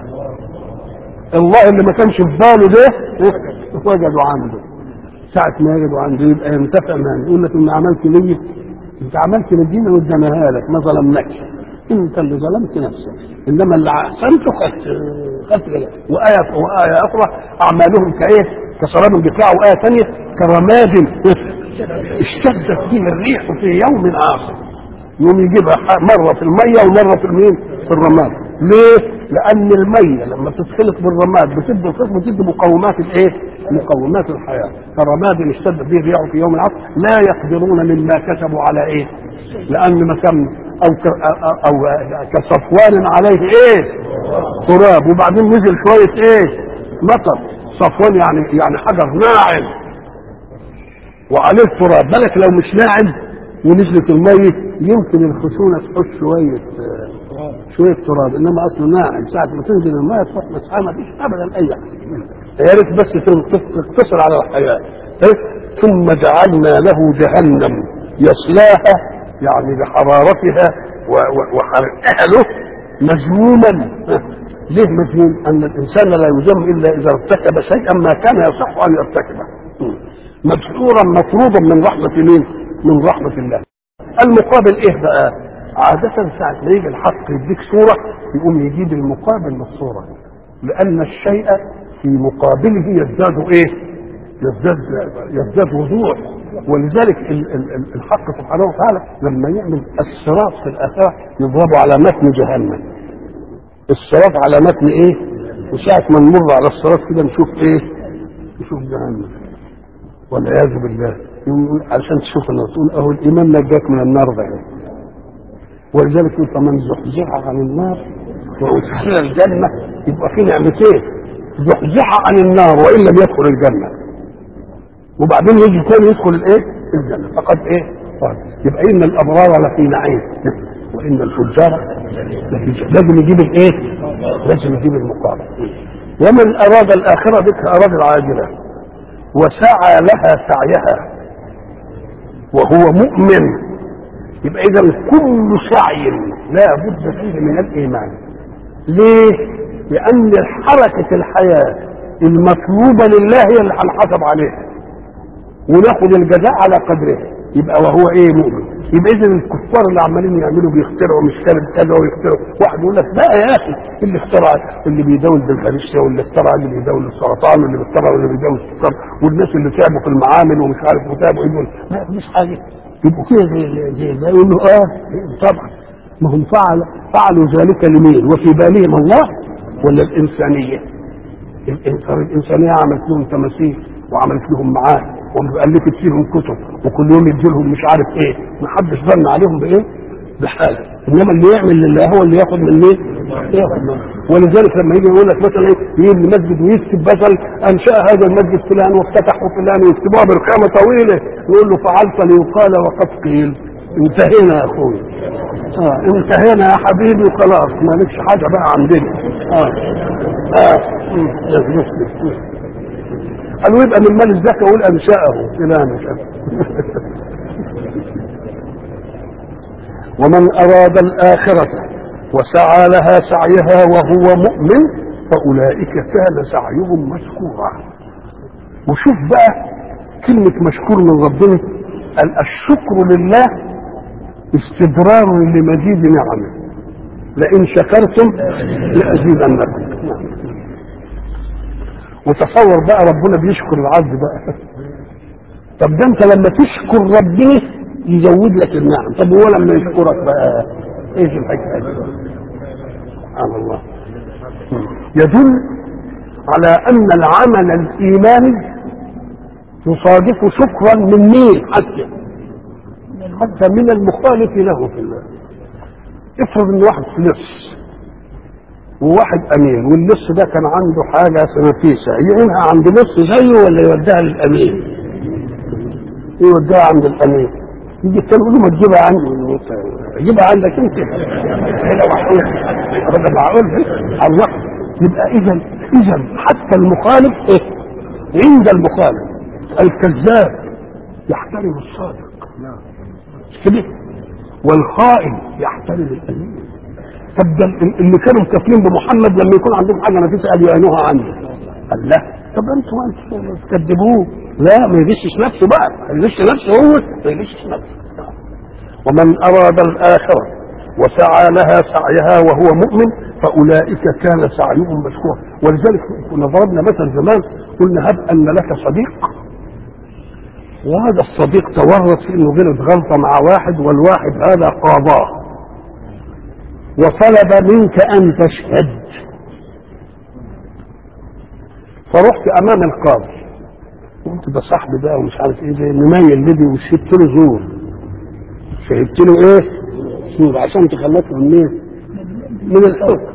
الله اللي ما كانش في باله ده وجده عنده ساعة ما يجده عنده يبقى ينتفع منه يقول لك ان عملت لي انت عملت للدين واديناها لك ما ظلمناكش انت اللي ظلمت نفسك انما اللي احسنته خدت خدت كده. وآية وآية أخرى أعمالهم كإيه؟ كسراب بقاع وآية ثانية كرماد اشتدت فيه الريح في يوم آخر يوم يجيبها ح- مرة في المية ومرة في المين؟ في الرماد ليه؟ لأن المية لما تتخلط بالرماد بتدي القسم بتدي مقومات الإيه؟ مقومات الحياة فرماد اشتد به الريح في يوم العصر لا يقدرون مما كسبوا على إيه؟ لأن ما كان أو ك... أو أو كصفوان عليه إيه؟ تراب وبعدين نزل شوية إيه؟ مطر صفوان يعني يعني حجر ناعم وعليه التراب بالك لو مش ناعم ونزلت المية يمكن الخشونة تحط شوية آه، شوية تراب انما اصله ناعم ساعة ما تنزل المية تروح مسحها ما فيش ابدا اي حاجة يا ريت بس تنقص- تقتصر على الحياة إيه؟ ثم جعلنا له جهنم يصلاها يعني بحرارتها و- و- وحرقها له مذموما ليه مذموم؟ ان الانسان لا يذم الا اذا ارتكب شيئا ما كان يصح ان يرتكبه مدحورا مطرودا من رحمة مين؟ من رحمة الله. المقابل ايه بقى؟ عادة ساعة ما يجي الحق يديك صورة يقوم يجيب المقابل للصورة. لأن الشيء في مقابله يزداد ايه؟ يزداد يزداد وضوح ولذلك ال- ال- ال- الحق سبحانه وتعالى لما يعمل الصراط في الآخرة يضرب على متن جهنم. الصراط على متن ايه؟ وساعة ما نمر على الصراط كده نشوف ايه؟ نشوف جهنم. والعياذ بالله يقول عشان تشوف انه تقول اهو الايمان نجاك من النار ده ولذلك يقول فمن زحزح عن النار وادخل الجنه يبقى في نعمتين زحزح عن النار وان لم يدخل الجنه وبعدين يجي تاني يدخل الايه؟ الجنه فقد ايه؟ قال يبقى ان الابرار لفي نعيم وان الفجار لفي جنة. لازم يجيب الايه؟ لازم يجيب المقابل ومن اراد الاخره بك اراد العاجله وسعى لها سعيها وهو مؤمن يبقى اذا كل سعي لا بد فيه من الايمان ليه لان حركه الحياه المطلوبه لله هي اللي هنحاسب عليها وناخد الجزاء على قدره يبقى وهو ايه مؤمن يبقى اذا الكفار اللي عمالين يعملوا بيخترعوا مش كذا كذا ويخترعوا واحد يقول لك لا يا اخي اللي اخترع اللي بيداول بالفارسيا واللي اخترع اللي بيداول السرطان واللي بيخترع واللي بيداول السكر والناس اللي تعبوا في المعامل ومش عارف وتعبوا يقول لا مش حاجه يبقوا كده زي زي زي يقول له اه طبعا ما هم فعل فعلوا ذلك لمين وفي بالهم الله ولا الانسانيه الإنسان الإنسانية عملت لهم تماثيل وعملت لهم معاد وألفت فيهم كتب وكل يوم يدي لهم مش عارف إيه ما حدش ظن عليهم بإيه بحاجة إنما اللي يعمل لله هو اللي ياخد من مين ولذلك لما يجي يقول لك مثلا ايه يجي المسجد ويكتب مثلا انشا هذا المسجد فلان وافتتحه فلان ويكتبوها برقامه طويله يقول له فعلت ليقال وقد قيل انتهينا يا اخوي اه انتهينا يا حبيبي وخلاص مالكش حاجه بقى عندنا اه اه قالوا يبقى من مال الزكاه يقول انشاه فلان مش عارف. ومن اراد الاخره وسعى لها سعيها وهو مؤمن فاولئك كان سعيهم مشكورا وشوف بقى كلمه مشكور من ربنا قال الشكر لله استدرار لمزيد نعمه لئن شكرتم لازيدنكم وتصور بقى ربنا بيشكر العبد بقى طب ده انت لما تشكر ربنا يزود لك النعم طب هو لما يشكرك بقى ايش الحكايه دي سبحان الله يدل على ان العمل الايماني يصادف شكرا من مين حتى حتى من المخالف له في الله افرض ان واحد لص وواحد امين واللص ده كان عنده حاجه سنفيسه يعينها عند لص زيه ولا يوديها للامين يوديها عند الامين يجي التاني يقول له ما تجيبها عندي جيبها عندك انت هنا معقول هذا معقول الله يبقى اذا اذا حتى المخالف ايه عند المخالف الكذاب يحترم الصادق كده والخائن يحترم الامين طب ده اللي كانوا مكافلين بمحمد لما يكون عندهم حاجه نفيسه قال يعينوها عنده قال لا طب انتوا انتوا تكذبوه لا ما يغشش نفسه بقى يغش نفسه هو ما يغشش نفسه ومن اراد الاخره وسعى لها سعيها وهو مؤمن فاولئك كان سعيهم مشكورا ولذلك كنا ضربنا مثل زمان قلنا هب ان لك صديق وهذا الصديق تورط في انه غلط غلطه مع واحد والواحد هذا قاضاه وطلب منك ان تشهد فرحت امام القاضي قلت ده صاحبي بقى ومش عارف ايه ده مميل لدي وشهدت له زور شهدت له ايه؟ زور عشان تخلصه من مين؟ من الحكم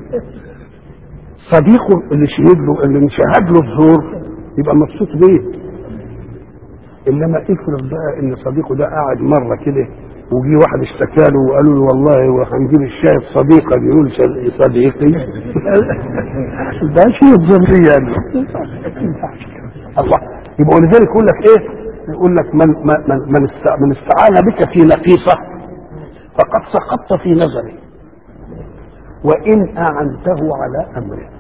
صديقه اللي شهد له اللي شهد له الزور يبقى مبسوط بيه انما افرض بقى ان صديقه ده قاعد مره كده وجي واحد اشتكى له وقالوا له والله هنجيب الشاهد صديقك يقول صديقي ده شيء ضروري يعني الله يبقى ولذلك يقول لك ايه؟ يقول لك من من من من استعان بك في نقيصه فقد سقطت في نظره وان اعنته على امره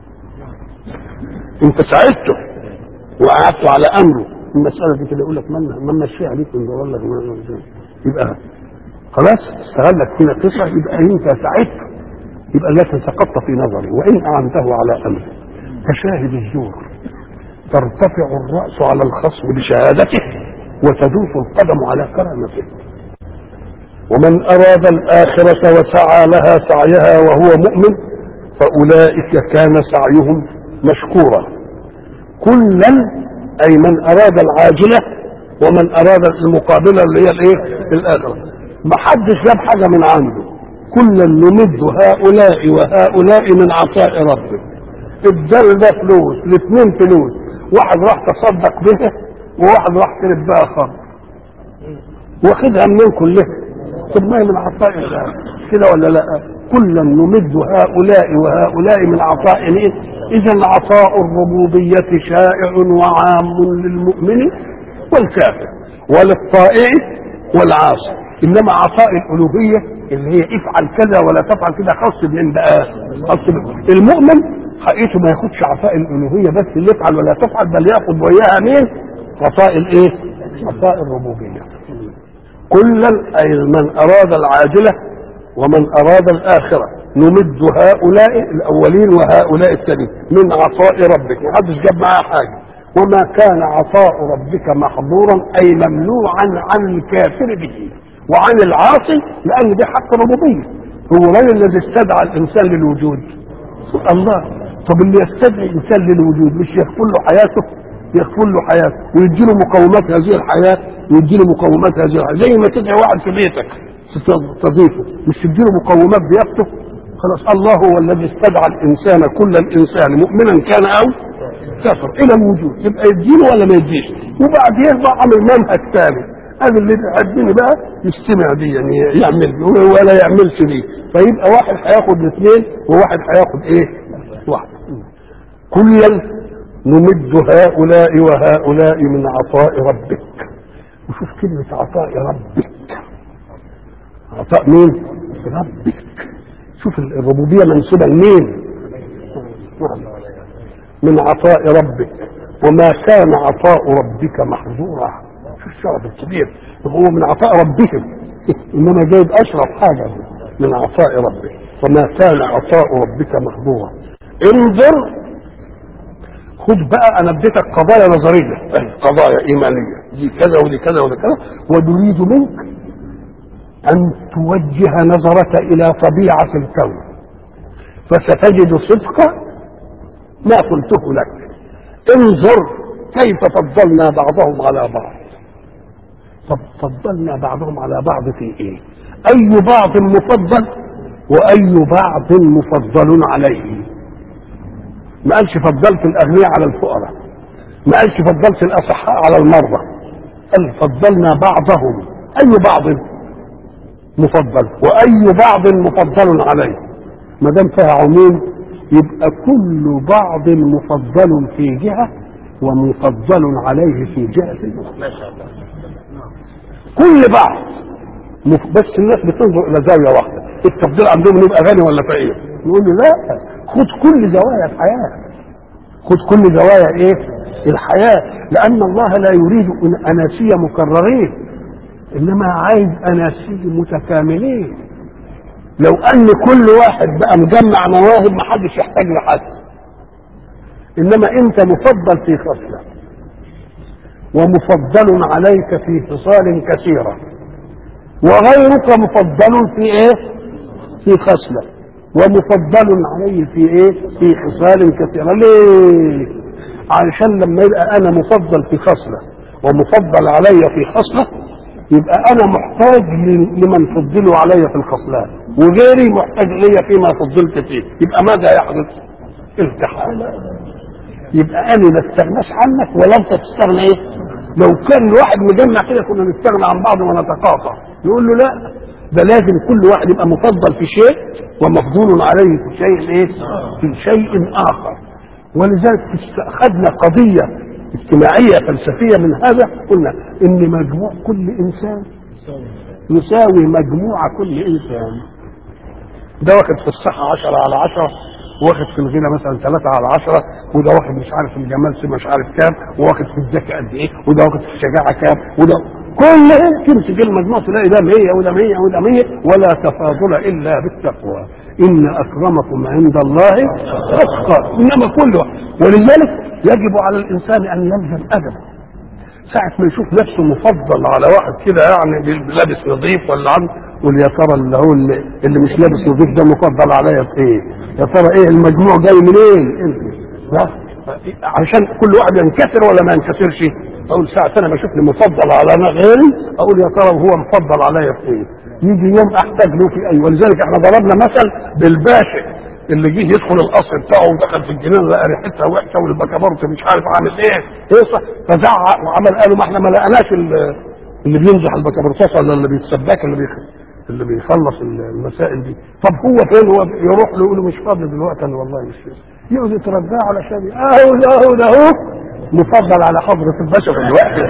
انت ساعدته وقعدت على امره المساله دي كده يقول لك من من مشيها عليك من ولا يبقى خلاص استغلك في نقيصه يبقى انت ساعدته يبقى لك سقطت في نظره وان اعنته على امره كشاهد الزور ترتفع الرأس على الخصم بشهادته وتدوس القدم على كرامته ومن أراد الآخرة وسعى لها سعيها وهو مؤمن فأولئك كان سعيهم مشكورا كلا أي من أراد العاجلة ومن أراد المقابلة اللي هي الإيه؟ الآخرة ما حدش جاب حاجة من عنده كلا نمد هؤلاء وهؤلاء من عطاء ربك الدر ده فلوس الاثنين فلوس واحد راح تصدق بها وواحد راح شرب بها خمر واخدها منين كلها طب ما هي من عطاء الله كده ولا لا كلا نمد هؤلاء وهؤلاء من عطاء ايه اذا عطاء الربوبية شائع وعام للمؤمن والكافر وللطائع والعاصي انما عطاء الالوهية اللي هي افعل كذا ولا تفعل كده خاص بمن بقى خاص المؤمن حقيقته ما ياخدش عطاء الالوهيه بس اللي يفعل ولا تفعل بل ياخد وياها مين؟ عطاء الايه؟ عطاء الربوبيه. كلا اي من اراد العاجله ومن اراد الاخره نمد هؤلاء الاولين وهؤلاء الثانيين من عطاء ربك ما حدش جاب معاه حاجه وما كان عطاء ربك محظورا اي ممنوعا عن الكافر به وعن العاصي لان ده حق ربوبيه هو من الذي استدعى الانسان للوجود الله طب اللي يستدعي الانسان للوجود مش يغفر له حياته يغفر له حياته ويدي له مقومات هذه الحياه ويدي له مقومات هذه الحياه زي ما تدعي واحد في بيتك تضيفه مش تدي له مقومات ضيافته خلاص الله هو الذي استدعى الانسان كل الانسان مؤمنا كان او كافر الى الوجود يبقى يدينه ولا ما يديش وبعدين بقى عمل منهج ثاني هذا اللي بيحبني بقى يستمع دي يعني يعمل دي ولا يعملش دي فيبقى واحد هياخد الاثنين وواحد هياخد ايه؟ واحد كلا نمد هؤلاء وهؤلاء من عطاء ربك وشوف كلمة عطاء ربك عطاء مين؟ ربك شوف الربوبية منسوبة لمين؟ من عطاء ربك وما كان عطاء ربك محظورا شوف الشرف الكبير هو من عطاء ربهم انما جايب اشرف حاجه من عطاء ربك وما كان عطاء ربك محظورا انظر خد بقى انا اديتك قضايا نظريه قضايا ايمانيه دي كذا ودي كذا ودي كذا ونريد منك ان توجه نظرك الى طبيعه الكون فستجد صدق ما قلته لك انظر كيف فضلنا بعضهم على بعض طب فضلنا بعضهم على بعض في ايه اي بعض مفضل واي بعض مفضل عليه ما قالش فضلت الاغنياء على الفقراء ما قالش فضلت الاصحاء على المرضى قال فضلنا بعضهم اي بعض مفضل واي بعض مفضل عليه ما دام فيها عموم يبقى كل بعض مفضل في جهه ومفضل عليه في جهه كل بعض بس الناس بتنظر الى زاويه واحده التفضيل عندهم يبقى غني ولا فقير نقول له لا خد كل زوايا الحياه خد كل زوايا ايه الحياه لان الله لا يريد اناسيه مكررين انما عايز اناسيه متكاملين لو ان كل واحد بقى مجمع مواهب ما حدش يحتاج لحد انما انت مفضل في خصله ومفضل عليك في خصال كثيره وغيرك مفضل في ايه في خصله ومفضل عليه في ايه في خصال كثيره ليه علشان لما يبقى انا مفضل في خصله ومفضل علي في خصله يبقى انا محتاج لمن فضلوا علي في الخصلات وغيري محتاج لي فيما فضلت فيه يبقى ماذا يحدث التحام يبقى انا ما استغناش عنك ولا انت تستغنى ايه لو كان الواحد مجمع كده كنا نستغنى عن بعض ونتقاطع يقول له لا ده لازم كل واحد يبقى مفضل في شيء ومفضول عليه في شيء ايه في شيء اخر ولذلك اخذنا قضيه اجتماعيه فلسفيه من هذا قلنا ان مجموع كل انسان يساوي مجموع كل انسان ده واخد في الصحه عشرة على عشرة واخد في الغنى مثلا ثلاثة على عشرة وده واخد مش عارف في الجمال مش عارف كام وواخد في الذكاء قد ايه وده واخد في الشجاعة كام وده كلهم تمسك المجموع تلاقي ده 100 وده 100 وده 100 ولا تفاضل الا بالتقوى ان اكرمكم عند الله اتقاكم انما كله ولذلك يجب على الانسان ان يلزم ادبه ساعة ما يشوف نفسه مفضل على واحد كده يعني لابس نظيف ولا عنده يقول يا ترى اللي هو اللي, اللي مش لابس نظيف ده مفضل عليا في ايه؟ يا ترى ايه المجموع جاي منين؟ انت بس عشان كل واحد ينكسر ولا ما ينكسرش؟ اقول ساعة انا بشوفني مفضل على انا غيري اقول يا ترى هو مفضل عليا في ايه؟ يجي يوم احتاج له في اي ولذلك احنا ضربنا مثل بالباشا اللي جه يدخل القصر بتاعه ودخل في الجنينه لقى ريحتها وحشه والبكابورت مش عارف عامل ايه هيصه فزعق وعمل قالوا ما احنا ما لقناش اللي بينزح البكابورتات ولا اللي بيتسباك اللي بيخ... اللي بيخلص المسائل دي طب هو فين هو يروح له يقول له مش فاضي دلوقتي انا والله مش فاضي يقعد يترجاه علشان اهو ده اهو ده اهو مفضل على حضرة البشر دلوقتي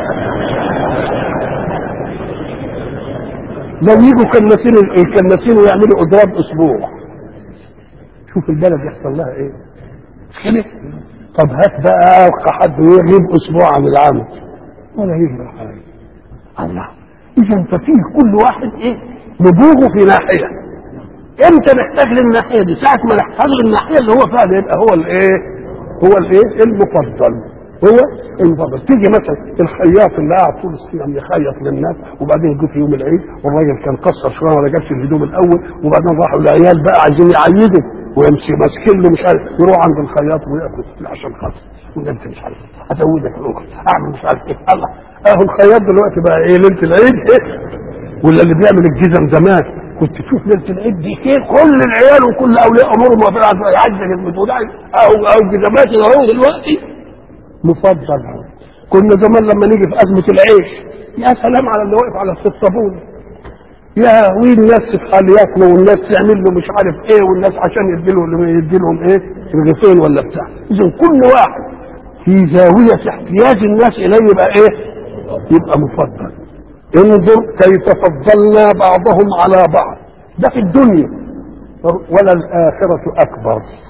لو يجوا كناسين الكناسين ويعملوا اضراب اسبوع شوف البلد يحصل لها ايه مش كده طب هات بقى حد يغيب اسبوع عن العمل ولا يجرى حاجه الله اذا ففيه كل واحد ايه نبوغه في ناحيه امتى نحتاج للناحيه دي ساعه ما نحتاج للناحيه اللي هو فيها يبقى هو الايه هو الايه المفضل هو المفضل تيجي مثلا الخياط اللي قاعد طول السنه يخيط للناس وبعدين جه في يوم العيد والراجل كان قصر شويه ولا جابش الهدوم الاول وبعدين راحوا العيال بقى عايزين يعيدوا ويمشي ماسكين له مش عارف يروح عند الخياط وياخد عشان خاطر وده انت مش عارف ازودك الاخر اعمل مش عارف ايه الله اهو الخياط دلوقتي بقى ايه ليله العيد ايه ولا اللي بيعمل الجزم زمان كنت تشوف ليله العيد دي كده كل العيال وكل اولياء امورهم واقفين على يعجل البتوع او او جزمات اهو دلوقتي مفضل كنا زمان لما نيجي في ازمه العيش يا سلام على اللي واقف على الصابون يا وين الناس تفعل ياكلوا والناس تعمل له مش عارف ايه والناس عشان يديلهم يديلهم ايه رغيفين ولا بتاع اذا كل واحد في زاويه احتياج الناس اليه يبقى ايه؟ يبقى مفضل انظر كيف فضلنا بعضهم على بعض ده في الدنيا وللآخرة أكبر